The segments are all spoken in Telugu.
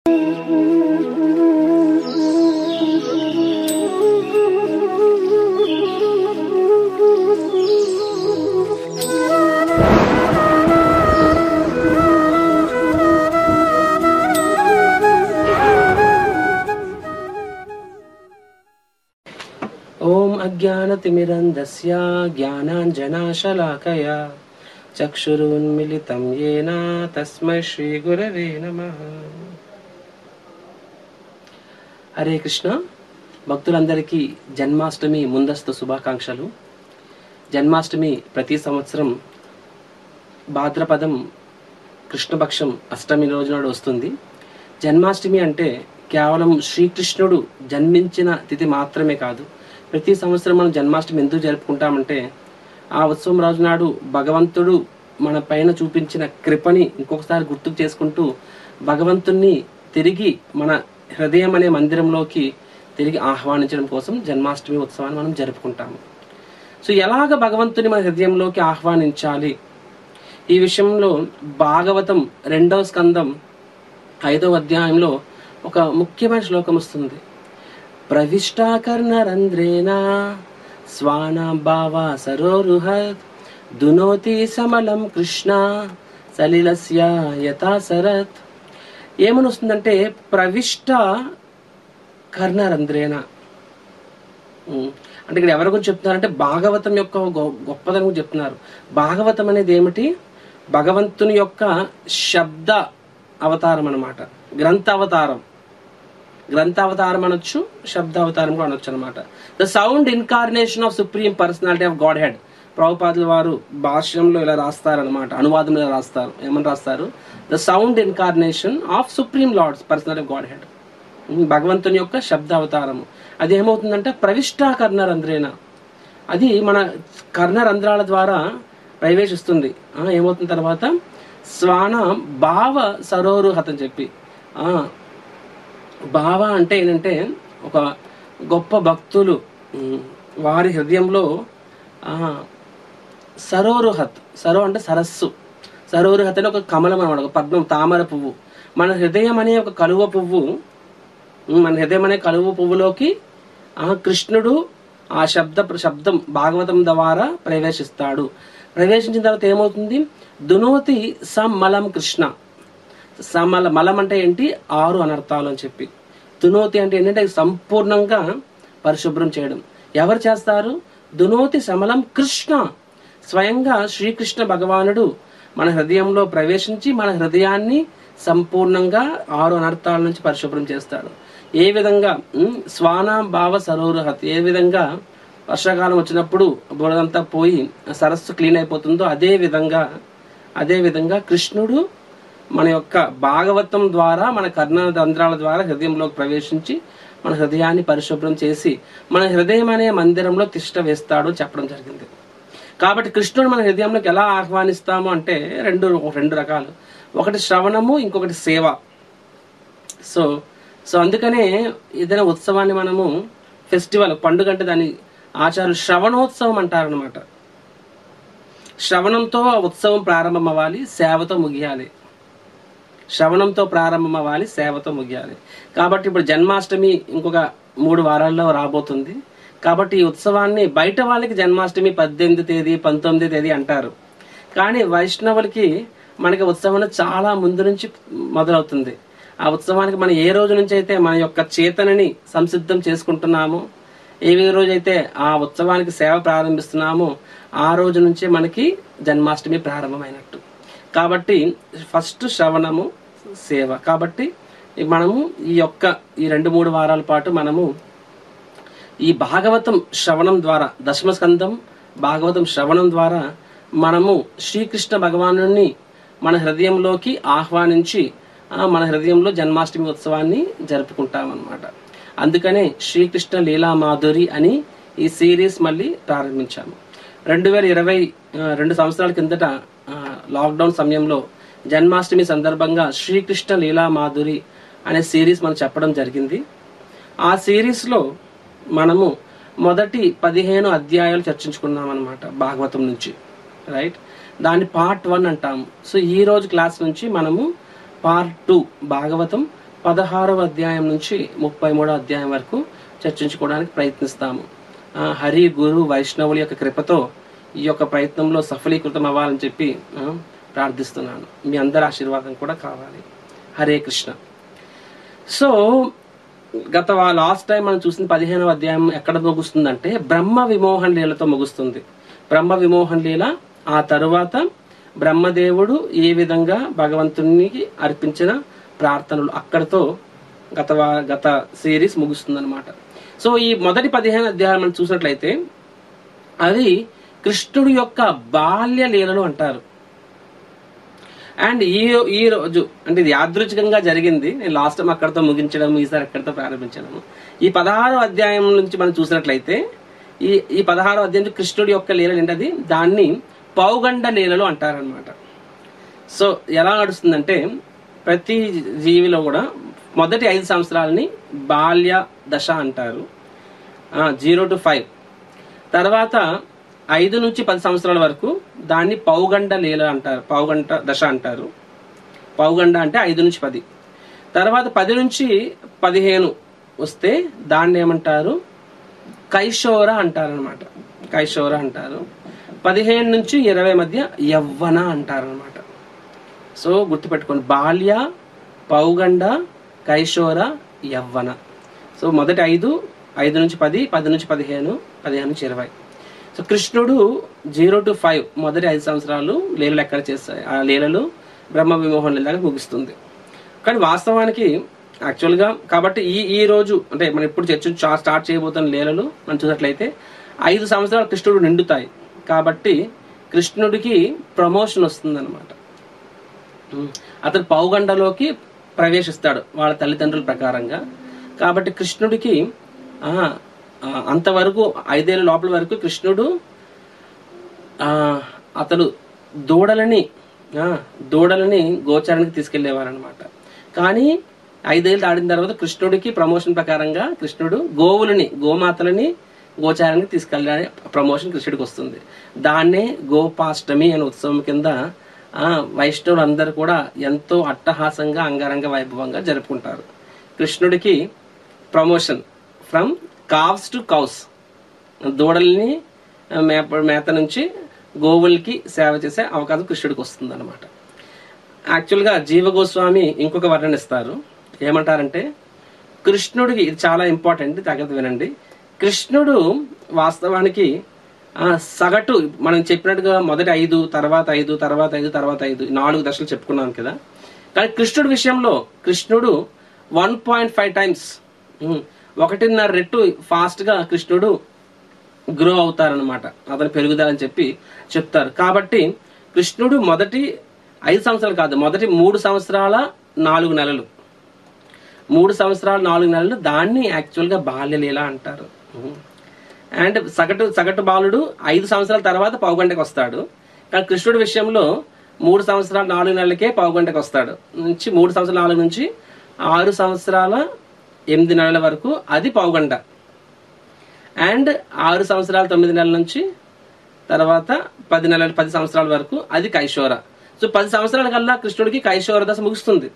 ఓం అజ్ఞానతిమిరంధస్య జ్ఞానాంజనాశలాకయా చక్షురున్మిలితం ఏన తస్మై శ్రీ గురవే నమ హరే కృష్ణ భక్తులందరికీ జన్మాష్టమి ముందస్తు శుభాకాంక్షలు జన్మాష్టమి ప్రతి సంవత్సరం భాద్రపదం కృష్ణపక్షం అష్టమి రోజు నాడు వస్తుంది జన్మాష్టమి అంటే కేవలం శ్రీకృష్ణుడు జన్మించిన తిథి మాత్రమే కాదు ప్రతి సంవత్సరం మనం జన్మాష్టమి ఎందుకు జరుపుకుంటామంటే ఆ ఉత్సవం రోజు నాడు భగవంతుడు మన పైన చూపించిన కృపని ఇంకొకసారి గుర్తుకు చేసుకుంటూ భగవంతుణ్ణి తిరిగి మన హృదయం అనే మందిరంలోకి తిరిగి ఆహ్వానించడం కోసం జన్మాష్టమి ఉత్సవాన్ని మనం జరుపుకుంటాము సో ఎలాగ భగవంతుని మన హృదయంలోకి ఆహ్వానించాలి ఈ విషయంలో భాగవతం రెండవ స్కందం ఐదవ అధ్యాయంలో ఒక ముఖ్యమైన శ్లోకం వస్తుంది ప్రవిష్టాకర్ణరంధ్రేణ స్వానాం భావ సరోరుహత్ దునోతి సమలం కృష్ణ సలిలస్య యథా శరత్ ఏమని వస్తుందంటే ప్రవిష్ట కర్ణరంధ్రేణ ఉమ్. అంటే ఇక్కడ ఎవరి గురించి చెప్తున్నారంటే భాగవతం యొక్క గొ- గొప్పదనం గురించి చెప్తున్నారు భాగవతం అనేది ఏమిటి భగవంతుని యొక్క శబ్ద అవతారం అన్నమాట గ్రంథ అవతారం గ్రంథ అవతారం అనొచ్చు శబ్ద అవతారం కూడా అనొచ్చు అనమాట the sound incarnation of supreme personality of Godhead ప్రభుపాదుల వారు భాష్యంలో ఇలా రాస్తారనమాట అనువాదంలో ఇలా రాస్తారు ఏమని రాస్తారు the sound incarnation of supreme Lord's personality of Godhead భగవంతుని యొక్క శబ్ద అవతారము అది ఏమవుతుందంటే ప్రవిష్టా కర్ణరంధ్రేన అది మన కర్ణరంధ్రాల ద్వారా ప్రవేశిస్తుంది ఆ, ఏమవుతుంది తర్వాత స్వాన భావ సరోరుహత అని చెప్పి ఆ, భావ అంటే ఏంటంటే ఒక గొప్ప భక్తులు ఉమ్, వారి హృదయంలో ఆ, సరోరుహత్ సరో అంటే సరస్సు సరోరుహత్ అంటే ఒక కమలం అనమాట ఒక పద్మం తామర పువ్వు మన హృదయం అనే ఒక కలువ పువ్వు ఉమ్, మన హృదయం అనే కలువ పువ్వులోకి ఆ కృష్ణుడు ఆ శబ్ద శబ్దం భాగవతం ద్వారా ప్రవేశిస్తాడు ప్రవేశించిన తర్వాత ఏమవుతుంది దునోతి సమ్మలం కృష్ణ సమల మలం అంటే ఏంటి ఆరు అనర్థాలు అని చెప్పి దునోతి అంటే ఏంటంటే సంపూర్ణంగా పరిశుభ్రం చేయడం ఎవరు చేస్తారు దునోతి సమలం కృష్ణ స్వయంగా శ్రీకృష్ణ భగవానుడు మన హృదయంలో ప్రవేశించి మన హృదయాన్ని సంపూర్ణంగా ఆరు అనర్థాల నుంచి పరిశుభ్రం చేస్తాడు ఏ విధంగా ఉమ్, స్వానాం భావ సరోరుహత్ ఏ విధంగా వర్షాకాలం వచ్చినప్పుడు బురదంతా పోయి సరస్సు క్లీన్ అయిపోతుందో అదే విధంగా అదే విధంగా కృష్ణుడు మన యొక్క భాగవతం ద్వారా మన కర్ణరంధ్రాల ద్వారా హృదయంలోకి ప్రవేశించి మన హృదయాన్ని పరిశుభ్రం చేసి మన హృదయం అనే మందిరంలో తిష్ట వేస్తాడు చెప్పడం జరిగింది కాబట్టి కృష్ణుడు మన హృదయంలోకి ఎలా ఆహ్వానిస్తాము అంటే రెండు రెండు రకాలు ఒకటి శ్రవణము ఇంకొకటి సేవ సో సో అందుకనే ఏదైనా ఉత్సవాన్ని మనము ఫెస్టివల్ పండుగ అంటే దాని ఆచారం శ్రవణోత్సవం అంటారనమాట శ్రవణంతో ఆ ఉత్సవం ప్రారంభం అవ్వాలి సేవతో ముగియాలి శ్రవణంతో ప్రారంభం అవ్వాలి సేవతో ముగియాలి కాబట్టి ఇప్పుడు జన్మాష్టమి ఇంకొక మూడు వారాల్లో రాబోతుంది కాబట్టి ఈ ఉత్సవాన్ని బయట వాళ్ళకి జన్మాష్టమి పద్దెనిమిది తేదీ పంతొమ్మిది తేదీ అంటారు కానీ వైష్ణవులకి మనకి ఉత్సవం అనేది చాలా ముందు నుంచి మొదలవుతుంది ఆ ఉత్సవానికి మనం ఏ రోజు నుంచి అయితే మన యొక్క చేతనని సంసిద్ధం చేసుకుంటున్నామో ఏ రోజైతే ఆ ఉత్సవానికి సేవ ప్రారంభిస్తున్నామో ఆ రోజు నుంచే మనకి జన్మాష్టమి ప్రారంభమైనట్టు కాబట్టి ఫస్ట్ శ్రవణము సేవ కాబట్టి మనము ఈ యొక్క ఈ రెండు మూడు వారాల పాటు మనము ఈ భాగవతం శ్రవణం ద్వారా దశమ స్కందం భాగవతం శ్రవణం ద్వారా మనము శ్రీకృష్ణ భగవాను మన హృదయంలోకి ఆహ్వానించి ఆ, మన హృదయంలో జన్మాష్టమి ఉత్సవాన్ని జరుపుకుంటామన్నమాట అందుకనే శ్రీకృష్ణ లీలా మాధురి అని ఈ సిరీస్ మళ్ళీ ప్రారంభించాము రెండు వేల ఇరవై రెండు సంవత్సరాల కిందట ఆ, లాక్డౌన్ సమయంలో జన్మాష్టమి సందర్భంగా శ్రీకృష్ణ లీలా మాధురి అనే సిరీస్ మనం చెప్పడం జరిగింది ఆ సిరీస్లో మనము మొదటి పదిహేను అధ్యాయాలు చర్చించుకున్నాం అనమాట భాగవతం నుంచి రైట్ దాన్ని పార్ట్ వన్ అంటాము సో ఈ రోజు క్లాస్ నుంచి మనము పార్ట్ టూ భాగవతం పదహారవ అధ్యాయం నుంచి ముప్పై మూడో అధ్యాయం వరకు చర్చించుకోవడానికి ప్రయత్నిస్తాము ఆ, హరి గురు వైష్ణవుల యొక్క కృపతో ఈ యొక్క ప్రయత్నంలో సఫలీకృతం అవ్వాలని చెప్పి ఆ, ప్రార్థిస్తున్నాను మీ అందరి ఆశీర్వాదం కూడా కావాలి హరే కృష్ణ సో గత లాస్ట్ టైం మనం చూసిన పదిహేనవ అధ్యాయం ఎక్కడ ముగుస్తుందంటే బ్రహ్మ విమోహన్ లీలతో ముగుస్తుంది బ్రహ్మ విమోహన్ లీల ఆ తరువాత బ్రహ్మదేవుడు ఏ విధంగా భగవంతునికి అర్పించిన ప్రార్థనలు అక్కడితో గత వా- గత సిరీస్ ముగుస్తుంది సో ఈ మొదటి పదిహేను అధ్యాయాలు మనం చూసినట్లయితే అది కృష్ణుడి యొక్క బాల్య లీలలు అంటారు అండ్ ఈ ఈ రోజు అంటే ఇది యాదృచ్ఛికంగా జరిగింది నేను లాస్ట్ టైం అక్కడితో ముగించడం ఈసారి ఎక్కడితో ప్రారంభించడం ఈ పదహారో అధ్యాయం నుంచి మనం చూసినట్లయితే ఈ ఈ పదహారో అధ్యాయం కృష్ణుడి యొక్క లీలలు ఏంటది దాన్ని పౌగండ లీలలు అంటారనమాట సో ఎలా నడుస్తుందంటే ప్రతి జీవిలో కూడా మొదటి ఐదు సంవత్సరాలని బాల్య దశ అంటారు జీరో టు ఫైవ్ తర్వాత ఐదు నుంచి పది సంవత్సరాల వరకు దాన్ని పౌగండ లీల అంటారు పౌగంట దశ అంటారు పౌగండ అంటే ఐదు నుంచి పది తర్వాత పది నుంచి పదిహేను వస్తే దాన్ని ఏమంటారు కైశోర అంటారనమాట కైశోర అంటారు పదిహేను నుంచి ఇరవై మధ్య యవ్వన అంటారనమాట సో గుర్తుపెట్టుకోండి బాల్య పౌగండ కైశోర యవ్వన సో మొదటి ఐదు ఐదు నుంచి పది పది నుంచి పదిహేను పదిహేను నుంచి ఇరవై సో కృష్ణుడు జీరో టు ఫైవ్ మొదటి ఐదు సంవత్సరాలు లీలలు ఎక్కడ చేస్తాయి ఆ లీలలు బ్రహ్మ విమోహన్ లీలగా ముగిస్తుంది కానీ వాస్తవానికి యాక్చువల్గా కాబట్టి ఈ ఈ రోజు అంటే మనం ఇప్పుడు చర్చ చా- స్టార్ట్ చేయబోతున్న లీలలు మనం చూసినట్లయితే ఐదు సంవత్సరాలు కృష్ణుడు నిండుతాయి కాబట్టి కృష్ణుడికి ప్రమోషన్ వస్తుందన్నమాట ఉమ్. అతను పౌగండలోకి ప్రవేశిస్తాడు వాళ్ళ తల్లిదండ్రుల ప్రకారంగా కాబట్టి కృష్ణుడికి ఆ, ఆ, అంతవరకు ఐదేళ్ళ లోపల వరకు కృష్ణుడు ఆ, అతడు దూడలని ఆ, దూడలని గోచారానికి తీసుకెళ్లేవారనమాట కానీ ఐదేళ్ళు దాటిన తర్వాత కృష్ణుడికి ప్రమోషన్ ప్రకారంగా కృష్ణుడు గోవులని గోమాతలని గోచారానికి తీసుకెళ్ళే ప్రమోషన్ కృష్ణుడికి వస్తుంది దాన్నే గోపాష్టమి అనే ఉత్సవం కింద ఆ, వైష్ణవులు అందరూ కూడా ఎంతో అట్టహాసంగా అంగరంగ వైభవంగా జరుపుకుంటారు కృష్ణుడికి promotion from calves to cows దూడల్ని మేప మేత నుంచి గోవులకి సేవ చేసే అవకాశం కృష్ణుడికి వస్తుంది అనమాట యాక్చువల్గా జీవ గోస్వామి ఇంకొక వర్ణన ఇస్తారు ఏమంటారంటే కృష్ణుడికి ఇది చాలా ఇంపార్టెంట్ జాగ్రత్త వినండి కృష్ణుడు వాస్తవానికి ఆ, సగటు మనం చెప్పినట్టుగా మొదటి ఐదు తర్వాత ఐదు తర్వాత ఐదు తర్వాత ఐదు ఈ నాలుగు దశలు చెప్పుకున్నాం కదా కానీ కృష్ణుడి విషయంలో కృష్ణుడు వన్ పాయింట్ ఫైవ్ టైమ్స్ ఒకటిన్నర రెట్టు ఫాస్ట్ గా కృష్ణుడు గ్రో అవుతారనమాట అతను పెరుగుదలని చెప్పి చెప్తారు కాబట్టి కృష్ణుడు మొదటి ఐదు సంవత్సరాలు కాదు మొదటి మూడు సంవత్సరాల నాలుగు నెలలు మూడు సంవత్సరాలు నాలుగు నెలలు దాన్ని యాక్చువల్గా బాల్యలీల అంటారు అండ్ సగటు సగటు బాలుడు ఐదు సంవత్సరాల తర్వాత పావుగంటకు వస్తాడు కానీ కృష్ణుడి విషయంలో మూడు సంవత్సరాలు నాలుగు నెలలకే పావుగంటకు వస్తాడు నుంచి మూడు సంవత్సరాల నాలుగు నుంచి ఆరు సంవత్సరాల ఎనిమిది నెలల వరకు అది పావుగంట అండ్ ఆరు సంవత్సరాల తొమ్మిది నెలల నుంచి తర్వాత పది నెలల పది సంవత్సరాల వరకు అది కైశోర సో పది సంవత్సరాల కల్లా కృష్ణుడికి కైశోర దశ ముగుస్తుంది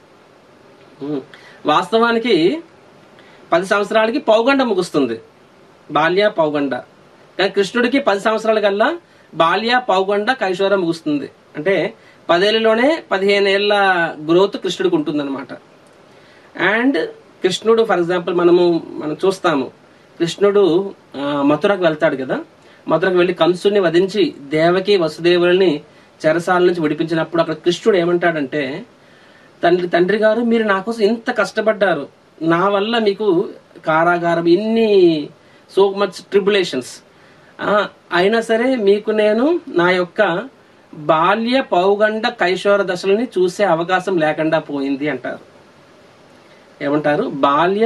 ఉమ్. వాస్తవానికి పది సంవత్సరాలకి పౌగండ ముగుస్తుంది బాల్య పౌగండ కానీ కృష్ణుడికి పది సంవత్సరాల కల్లా బాల్య పౌగండ కైశోర ముగుస్తుంది అంటే పదేళ్లలోనే పదిహేను ఏళ్ల గ్రోత్ కృష్ణుడికి ఉంటుందన్నమాట అండ్ కృష్ణుడు ఫర్ ఎగ్జాంపుల్ మనము మనం చూస్తాము కృష్ణుడు ఆ, మథురకు వెళ్తాడు కదా మథురకు వెళ్ళి కంసుని వధించి దేవకి వసుదేవులని చెరసాల నుంచి విడిపించినప్పుడు అక్కడ కృష్ణుడు ఏమంటాడంటే తండ్రి తండ్రి గారు మీరు నా కోసం ఇంత కష్టపడ్డారు నా వల్ల మీకు కారాగారం ఇన్ని సో మచ్ ట్రిబులేషన్స్ అయినా సరే మీకు నేను నా యొక్క బాల్య పౌగండ కైశోర దశలని చూసే అవకాశం లేకుండా పోయింది అంటారు ఏమంటారు బాల్య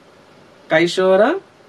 కైశోర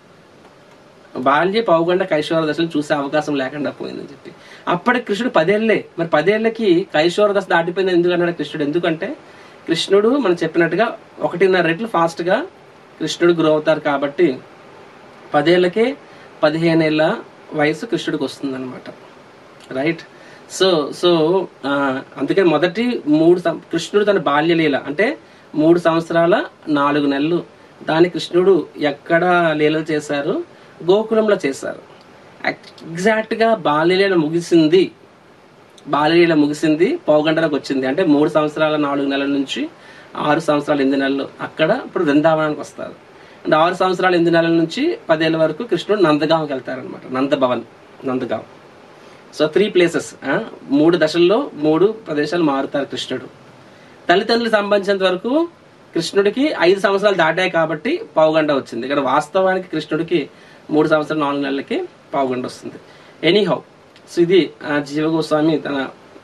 బాల్య పౌగండ కైశోర దశలు చూసే అవకాశం లేకుండా పోయిందని చెప్పి అప్పటికి కృష్ణుడు పదేళ్లే మరి పదేళ్లకి కైశోర దశ దాటిపోయింది ఎందుకు అన్నాడు కృష్ణుడు ఎందుకంటే కృష్ణుడు మనం చెప్పినట్టుగా ఒకటిన్నర రెట్లు ఫాస్ట్ గా కృష్ణుడు గ్రో అవుతారు కాబట్టి పదేళ్లకే పదిహేను ఏళ్ళ వయసు కృష్ణుడికి వస్తుంది అనమాట రైట్ సో సో ఆ, అందుకని మొదటి మూడు సం- కృష్ణుడు తన బాల్యలీల అంటే మూడు సంవత్సరాల నాలుగు నెలలు దాని కృష్ణుడు ఎక్కడ లీలలు చేశారు గోకులంలో చేశారు ఎగ్జాక్ట్ గా బాల్యలీల ముగిసింది బాల్యలీల ముగిసింది పావుగంటలకు వచ్చింది అంటే మూడు సంవత్సరాల నాలుగు నెలల నుంచి ఆరు సంవత్సరాల ఎనిమిది నెలలు అక్కడ ఇప్పుడు వృందావనానికి వస్తారు అంటే ఆరు సంవత్సరాల ఎనిమిది నెలల నుంచి పదేళ్ళ వరకు కృష్ణుడు నందగాంకి వెళ్తారనమాట Nandbhavan Nandgaon so three places మూడు దశల్లో మూడు ప్రదేశాలు మారుతారు కృష్ణుడు తల్లిదండ్రులకు సంబంధించినంత వరకు కృష్ణుడికి ఐదు సంవత్సరాలు దాటాయి కాబట్టి పావుగంట వచ్చింది ఇక్కడ వాస్తవానికి కృష్ణుడికి మూడు సంవత్సరాలు నాలుగు నెలలకి పావుగంట వస్తుంది ఎనీహౌ సో ఇది ఆ, జీవ గోస్వామి తన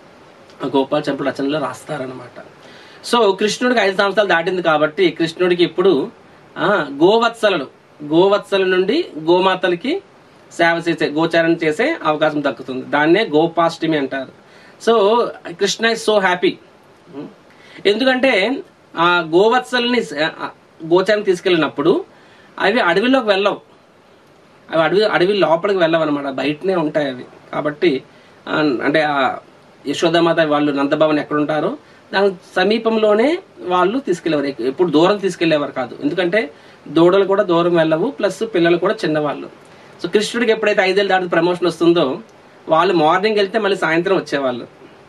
గోపాల్ చంపుడు రచనలో రాస్తారనమాట సో కృష్ణుడికి ఐదు సంవత్సరాలు దాటింది కాబట్టి కృష్ణుడికి ఇప్పుడు ఆ గోవత్సలలు గోవత్సల నుండి గోమాతలకి సేవ చేసే గోచారణ చేసే అవకాశం దక్కుతుంది దాన్నే గోపాష్టమి అంటారు so Krishna is so happy ఎందుకంటే ఆ గోవత్సల్ని ఆ, గోచారం తీసుకెళ్ళినప్పుడు అవి అడవిలోకి వెళ్ళవు అవి అడవి అడవి లోపలికి వెళ్ళవు అనమాట బయటనే ఉంటాయి అవి కాబట్టి ఆ, అంటే ఆ యశోదామాత వాళ్ళు నందభవన్ ఎక్కడ ఉంటారో దాని సమీపంలోనే వాళ్ళు తీసుకెళ్లేవారు ఎక్- ఎప్పుడు దూరం తీసుకెళ్లేవారు కాదు ఎందుకంటే దూడలు కూడా దూరం వెళ్ళవు ప్లస్ పిల్లలు కూడా చిన్నవాళ్ళు సో కృష్ణుడికి ఎప్పుడైతే ఐదేళ్ళు దాటి ప్రమోషన్ వస్తుందో వాళ్ళు మార్నింగ్ వెళ్తే మళ్ళీ సాయంత్రం వచ్చేవాళ్ళు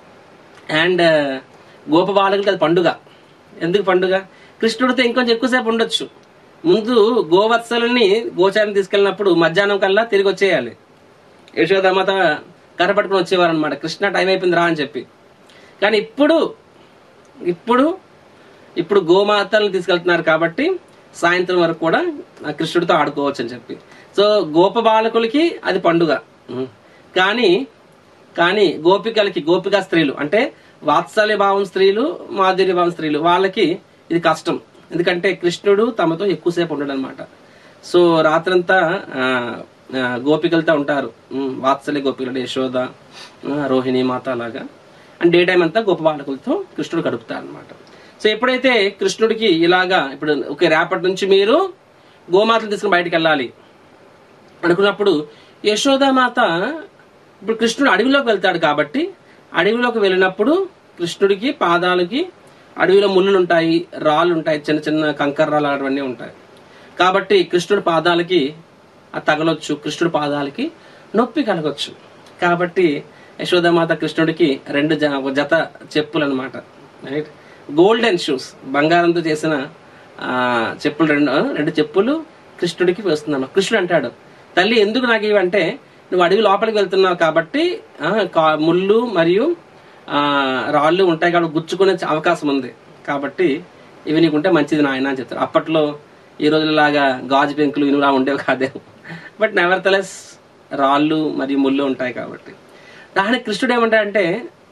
అండ్ గోపబాలకులకి అది పండుగ ఎందుకు పండుగ కృష్ణుడితో ఇంకొంచెం ఎక్కువసేపు ఉండొచ్చు ముందు గోవత్సలని గోచారం తీసుకెళ్ళినప్పుడు మధ్యాహ్నం కల్లా తిరిగి వచ్చేయాలి యశోదామాత కర్ర పట్టుకుని వచ్చేవారు అనమాట కృష్ణ టైం అయిపోయింది రా అని చెప్పి కానీ ఇప్పుడు ఇప్పుడు ఇప్పుడు గోమాతలను తీసుకెళ్తున్నారు కాబట్టి సాయంత్రం వరకు కూడా ఆ కృష్ణుడితో ఆడుకోవచ్చు అని చెప్పి సో గోప బాలకులకి అది పండుగ ఉం. కానీ కానీ గోపికలకి గోపికా స్త్రీలు అంటే వాత్సల్య భావం స్త్రీలు మాధుర్య భావం స్త్రీలు వాళ్ళకి ఇది కష్టం ఎందుకంటే కృష్ణుడు తమతో ఎక్కువసేపు ఉండడు అనమాట సో రాత్రంతా ఆ, ఆ, గోపికలతో ఉంటారు ఉమ్, వాత్సల్య గోపికలు యశోద ఆ, రోహిణి మాత లాగా అండ్ డే టైం అంతా గోప బాలకులతో కృష్ణుడు గడుపుతారు అనమాట సో ఎప్పుడైతే కృష్ణుడికి ఇలాగా ఇప్పుడు ఓకే రేపటి నుంచి మీరు గోమాతలు తీసుకుని బయటికి వెళ్ళాలి అనుకున్నప్పుడు యశోదామాత ఇప్పుడు కృష్ణుడు అడవిలోకి వెళ్తాడు కాబట్టి అడవిలోకి వెళ్ళినప్పుడు కృష్ణుడికి పాదాలకి అడవిలో ముళ్ళులు ఉంటాయి రాళ్ళు ఉంటాయి చిన్న చిన్న కంకర రాళ్ళు అవన్నీ ఉంటాయి కాబట్టి కృష్ణుడి పాదాలకి అది తగలొచ్చు కృష్ణుడి పాదాలకి నొప్పి కలగొచ్చు కాబట్టి యశోదామాత కృష్ణుడికి రెండు జ ఒక జత చెప్పులు అనమాట రైట్ గోల్డెన్ షూస్ బంగారంతో చేసిన ఆ, చెప్పులు రెండు ఆ, రెండు చెప్పులు కృష్ణుడికి వేస్తున్నాను కృష్ణుడు అంటాడు తల్లి ఎందుకు నాకు ఇవి అంటే నువ్వు అడవి లోపలికి వెళ్తున్నావు కాబట్టి ఆ, కా- ముళ్ళు మరియు ఆ, రాళ్ళు ఉంటాయి కాబట్టి గుచ్చుకునే అవకాశం ఉంది కాబట్టి ఇవి నీకుంటే మంచిది నాయన అని చెప్తారు అప్పట్లో ఈ రోజులాగా గాజు పెంకులు ఇనులా ఉండేవి కాదేమో బట్ నెవర్ తలెస్ రాళ్ళు మరియు ముళ్ళు ఉంటాయి కాబట్టి దానికి కృష్ణుడు ఏమంటాడంటే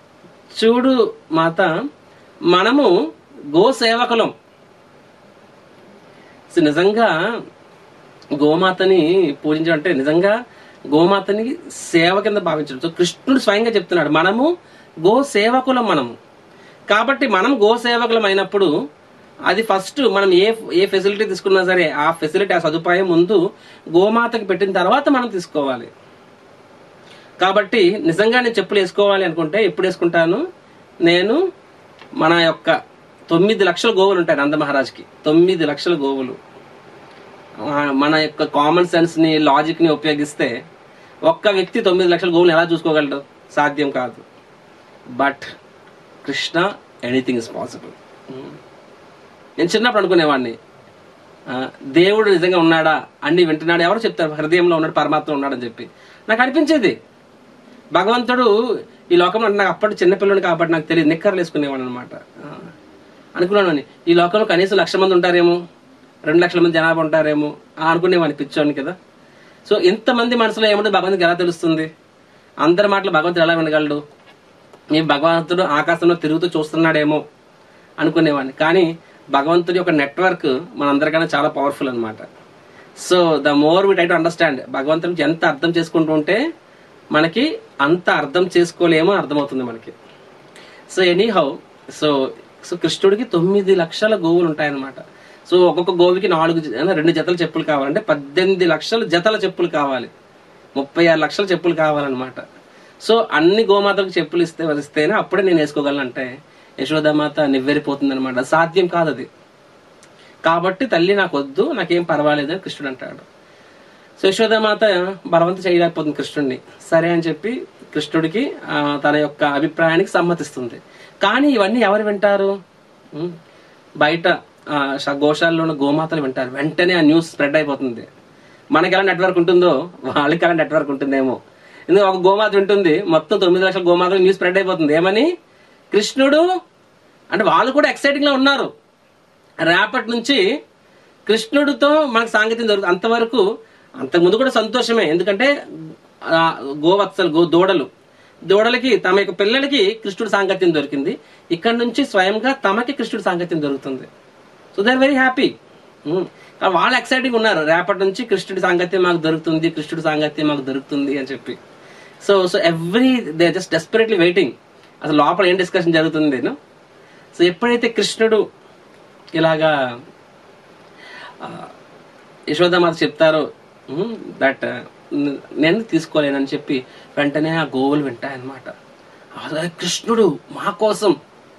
చూడు మాత మనము గో సేవకులం సో నిజంగా గోమాతని పూజించడం అంటే నిజంగా గోమాతని సేవ కింద భావించడం సో కృష్ణుడు స్వయంగా చెప్తున్నాడు మనము గో సేవకులం మనము కాబట్టి మనం గో సేవకులం అయినప్పుడు అది ఫస్ట్ మనం ఏ ఏ ఫెసిలిటీ తీసుకున్నా సరే ఆ ఫెసిలిటీ ఆ సదుపాయం ముందు గోమాతకి పెట్టిన తర్వాత మనం తీసుకోవాలి కాబట్టి నిజంగా నేను చెప్పులు వేసుకోవాలి అనుకుంటే ఎప్పుడు వేసుకుంటాను నేను మన యొక్క తొమ్మిది లక్షల గోవులు ఉంటాయి నంద మహారాజ్కి తొమ్మిది లక్షల గోవులు ఆ, మన యొక్క కామన్ సెన్స్ ని లాజిక్ ని ఉపయోగిస్తే ఒక్క వ్యక్తి తొమ్మిది లక్షల గోవులు ఎలా చూసుకోగలడు సాధ్యం కాదు but Krishna anything is possible నేను చిన్నప్పుడు అనుకునేవాడిని ఆ, దేవుడు నిజంగా ఉన్నాడా అన్ని వింటున్నాడు ఎవరు చెప్తారు హృదయంలో ఉన్నాడు పరమాత్మ ఉన్నాడని చెప్పి నాకు అనిపించేది భగవంతుడు ఈ లోకంలో అంటే నాకు అప్పటి చిన్నపిల్లని కాబట్టి నాకు తెలియదు నిక్కర్లు వేసుకునేవాడు అనమాట అనుకున్నాను ఈ లోకంలో కనీసం లక్ష మంది ఉంటారేమో రెండు లక్షల మంది జనాభా ఉంటారేమో ఆ అనుకునేవాడిని పిచ్చోని కదా సో ఇంతమంది మనసులో ఏముంటుంది భగవంతుడికి ఎలా తెలుస్తుంది అందరి మాటలు భగవంతుడు ఎలా వినగలడు ఈ భగవంతుడు ఆకాశంలో తిరుగుతూ చూస్తున్నాడేమో అనుకునేవాడిని కానీ భగవంతుడి యొక్క నెట్వర్క్ మనందరికన్నా చాలా పవర్ఫుల్ అన్నమాట so the more we try to understand భగవంతుడికి ఎంత అర్థం చేసుకుంటూ ఉంటే మనకి అంత అర్థం చేసుకోలేమో అర్థమవుతుంది మనకి so anyhow so so కృష్ణుడికి తొమ్మిది లక్షల గోవులు ఉంటాయన్నమాట సో ఒక్కొక్క గోవుకి నాలుగు జ- రెండు జతల చెప్పులు కావాలంటే పద్దెనిమిది లక్షల జతల చెప్పులు కావాలి ముప్పై ఆరు లక్షల చెప్పులు కావాలన్నమాట సో అన్ని గోమాతలకు చెప్పులు ఇస్తే ఇస్తేనే అప్పుడే నేను వేసుకోగలను అంటే యశోదామాత నివ్వెరిపోతుంది అనమాట సాధ్యం కాదు అది కాబట్టి తల్లి నాకు వద్దు నాకేం పర్వాలేదు అని కృష్ణుడు అంటాడు సో యశోదామాత బలవంత చేయలేకపోతుంది కృష్ణుడిని సరే అని చెప్పి కృష్ణుడికి ఆ, తన యొక్క అభిప్రాయానికి సమ్మతిస్తుంది కానీ ఇవన్నీ ఎవరు వింటారు ఉం? బయట ఆ, శ- గోశాలలో ఉన్న గోమాతలు వింటారు వెంటనే ఆ న్యూస్ స్ప్రెడ్ అయిపోతుంది మనకి ఎలా నెట్వర్క్ ఉంటుందో వాళ్ళకి ఎలా నెట్వర్క్ ఉంటుందేమో ఎందుకంటే ఒక గోమాత వింటుంది మొత్తం తొమ్మిది లక్షల గోమాతలు న్యూస్ స్ప్రెడ్ అయిపోతుంది ఏమని కృష్ణుడు అంటే వాళ్ళు కూడా ఎక్సైటింగ్ లో ఉన్నారు రేపటి నుంచి కృష్ణుడితో మనకు సాంగత్యం జరుగుతుంది అంతవరకు అంతకుముందు కూడా సంతోషమే ఎందుకంటే ఆ, గోవత్సలు గో దూడలు దూడలకి తమ యొక్క పిల్లలకి కృష్ణుడి సాంగత్యం దొరికింది ఇక్కడ నుంచి స్వయంగా తమకి కృష్ణుడి సాంగత్యం దొరుకుతుంది so they are very happy వాళ్ళు ఎక్సైటింగ్ ఉన్నారు రేపటి నుంచి కృష్ణుడి సాంగత్యం మాకు దొరుకుతుంది కృష్ణుడి సాంగత్యం మాకు దొరుకుతుంది అని చెప్పి so so every they just desperately waiting అసలు లోపల ఏం డిస్కషన్ జరుగుతుంది no? సో ఎప్పుడైతే కృష్ణుడు ఇలాగా ఆ, యశోదామాత చెప్తారో దట్ నేను తీసుకోలేనని చెప్పి వెంటనే ఆ గోవులు వింటాయన్నమాట అదే కృష్ణుడు మా కోసం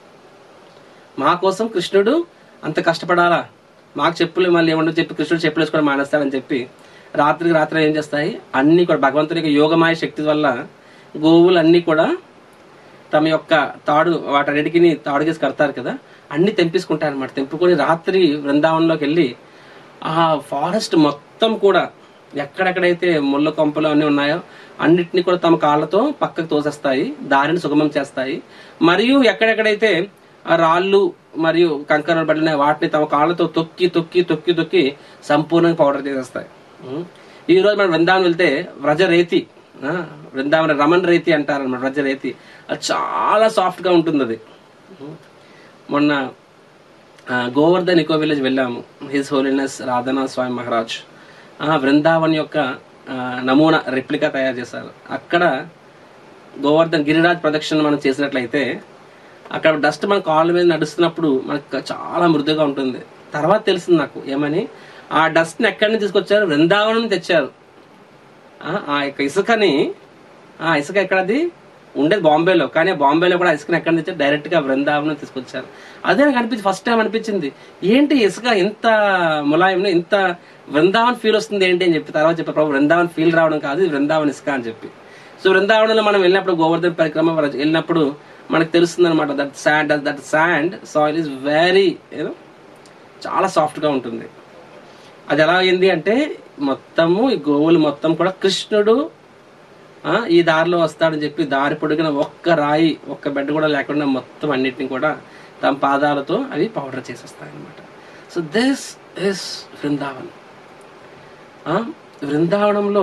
మా కోసం కృష్ణుడు అంత కష్టపడాలా మాకు చెప్పులు మళ్ళీ ఏమన్నా చెప్పి కృష్ణుడు చెప్పులు వేసుకోవడం మానేస్తాడని చెప్పి రాత్రికి రాత్రి ఏం చేస్తాయి అన్ని కూడా భగవంతుని యొక్క యోగమాయ శక్తి వల్ల గోవులు అన్ని కూడా తమ యొక్క తాడు వాటన్నిటికి తాడుగేసి కడతారు కదా అన్ని తెంపించుకుంటారు అనమాట తెంపుకొని రాత్రి బృందావనంలోకి వెళ్ళి ఆ ఫారెస్ట్ మొత్తం కూడా ఎక్కడెక్కడైతే ముళ్ళ కొంపలు అన్నీ ఉన్నాయో అన్నిటిని కూడా తమ కాళ్ళతో పక్కకు తోసేస్తాయి దారిని సుగమం చేస్తాయి మరియు ఎక్కడెక్కడైతే ఆ రాళ్ళు మరియు కంకర బడ్లు ఉన్నాయో వాటిని తమ కాళ్ళతో తొక్కి తొక్కి తొక్కి తొక్కి సంపూర్ణంగా పౌడర్ చేసేస్తాయి ఉం. ఈ రోజు మనం వృందావనం వెళ్తే వ్రజరేతి ఆ, వృందావన రమణ్ రేతి అంటారు అనమాట వ్రజరేతి అది చాలా సాఫ్ట్ గా ఉంటుంది అది ఉం. మొన్న ఆ, గోవర్ధన్ ఇకో విలేజ్ వెళ్ళాము హిస్ హోలీనెస్ రాధనా స్వామి మహారాజ్ ఆ బృందావన్ యొక్క ఆ, నమూనా రెప్లికా తయారు చేశారు అక్కడ గోవర్ధన్ గిరిరాజ్ ప్రదక్షిణ మనం చేసినట్లయితే అక్కడ డస్ట్ మన కాళ్ళ మీద నడుస్తున్నప్పుడు మనకు చాలా మృదుగా ఉంటుంది తర్వాత తెలిసింది నాకు ఏమని ఆ డస్ట్ ని ఎక్కడి నుంచి తీసుకొచ్చారు బృందావనం నుంచి తెచ్చారు ఆ ఆ యొక్క ఇసుకని ఆ ఇసుక ఎక్కడది ఉండేది బాంబేలో కానీ ఆ బాంబేలో కూడా ఆ ఇసుకని ఎక్కడ నుంచి డైరెక్ట్ గా బృందావనం తీసుకొచ్చారు అదే నాకు అనిపించి ఫస్ట్ టైం అనిపించింది ఏంటి ఇసుక ఇంత ములాయం ఇంత బృందావన్ ఫీల్ వస్తుంది ఏంటి అని చెప్పి తర్వాత చెప్పి ప్రభు బృందావన్ ఫీల్ రావడం కాదు ఇది బృందావన్ ఇసుక అని చెప్పి సో బృందావనంలో మనం వెళ్ళినప్పుడు గోవర్ధన్ పరిక్రమ వెళ్ళినప్పుడు మనకు తెలుస్తుంది అనమాట that sand that sand soil is very you know చాలా సాఫ్ట్ గా ఉంటుంది అది ఎలా అయింది అంటే మొత్తము ఈ గోవులు మొత్తం కూడా కృష్ణుడు ఆ, ఈ దారిలో వస్తాడని చెప్పి దారి పొడిగిన ఒక్క రాయి ఒక్క బెడ్ కూడా లేకుండా మొత్తం అన్నిటిని కూడా తమ పాదాలతో అవి పౌడర్ చేసేస్తాయి అనమాట సో దిస్ ఇస్ బృందావన్ ఆ, బృందావనంలో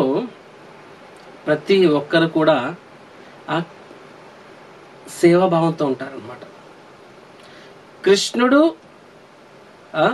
ప్రతి ఒక్కరు కూడా ఆ సేవాభావంతో ఉంటారనమాట కృష్ణుడు ఆ,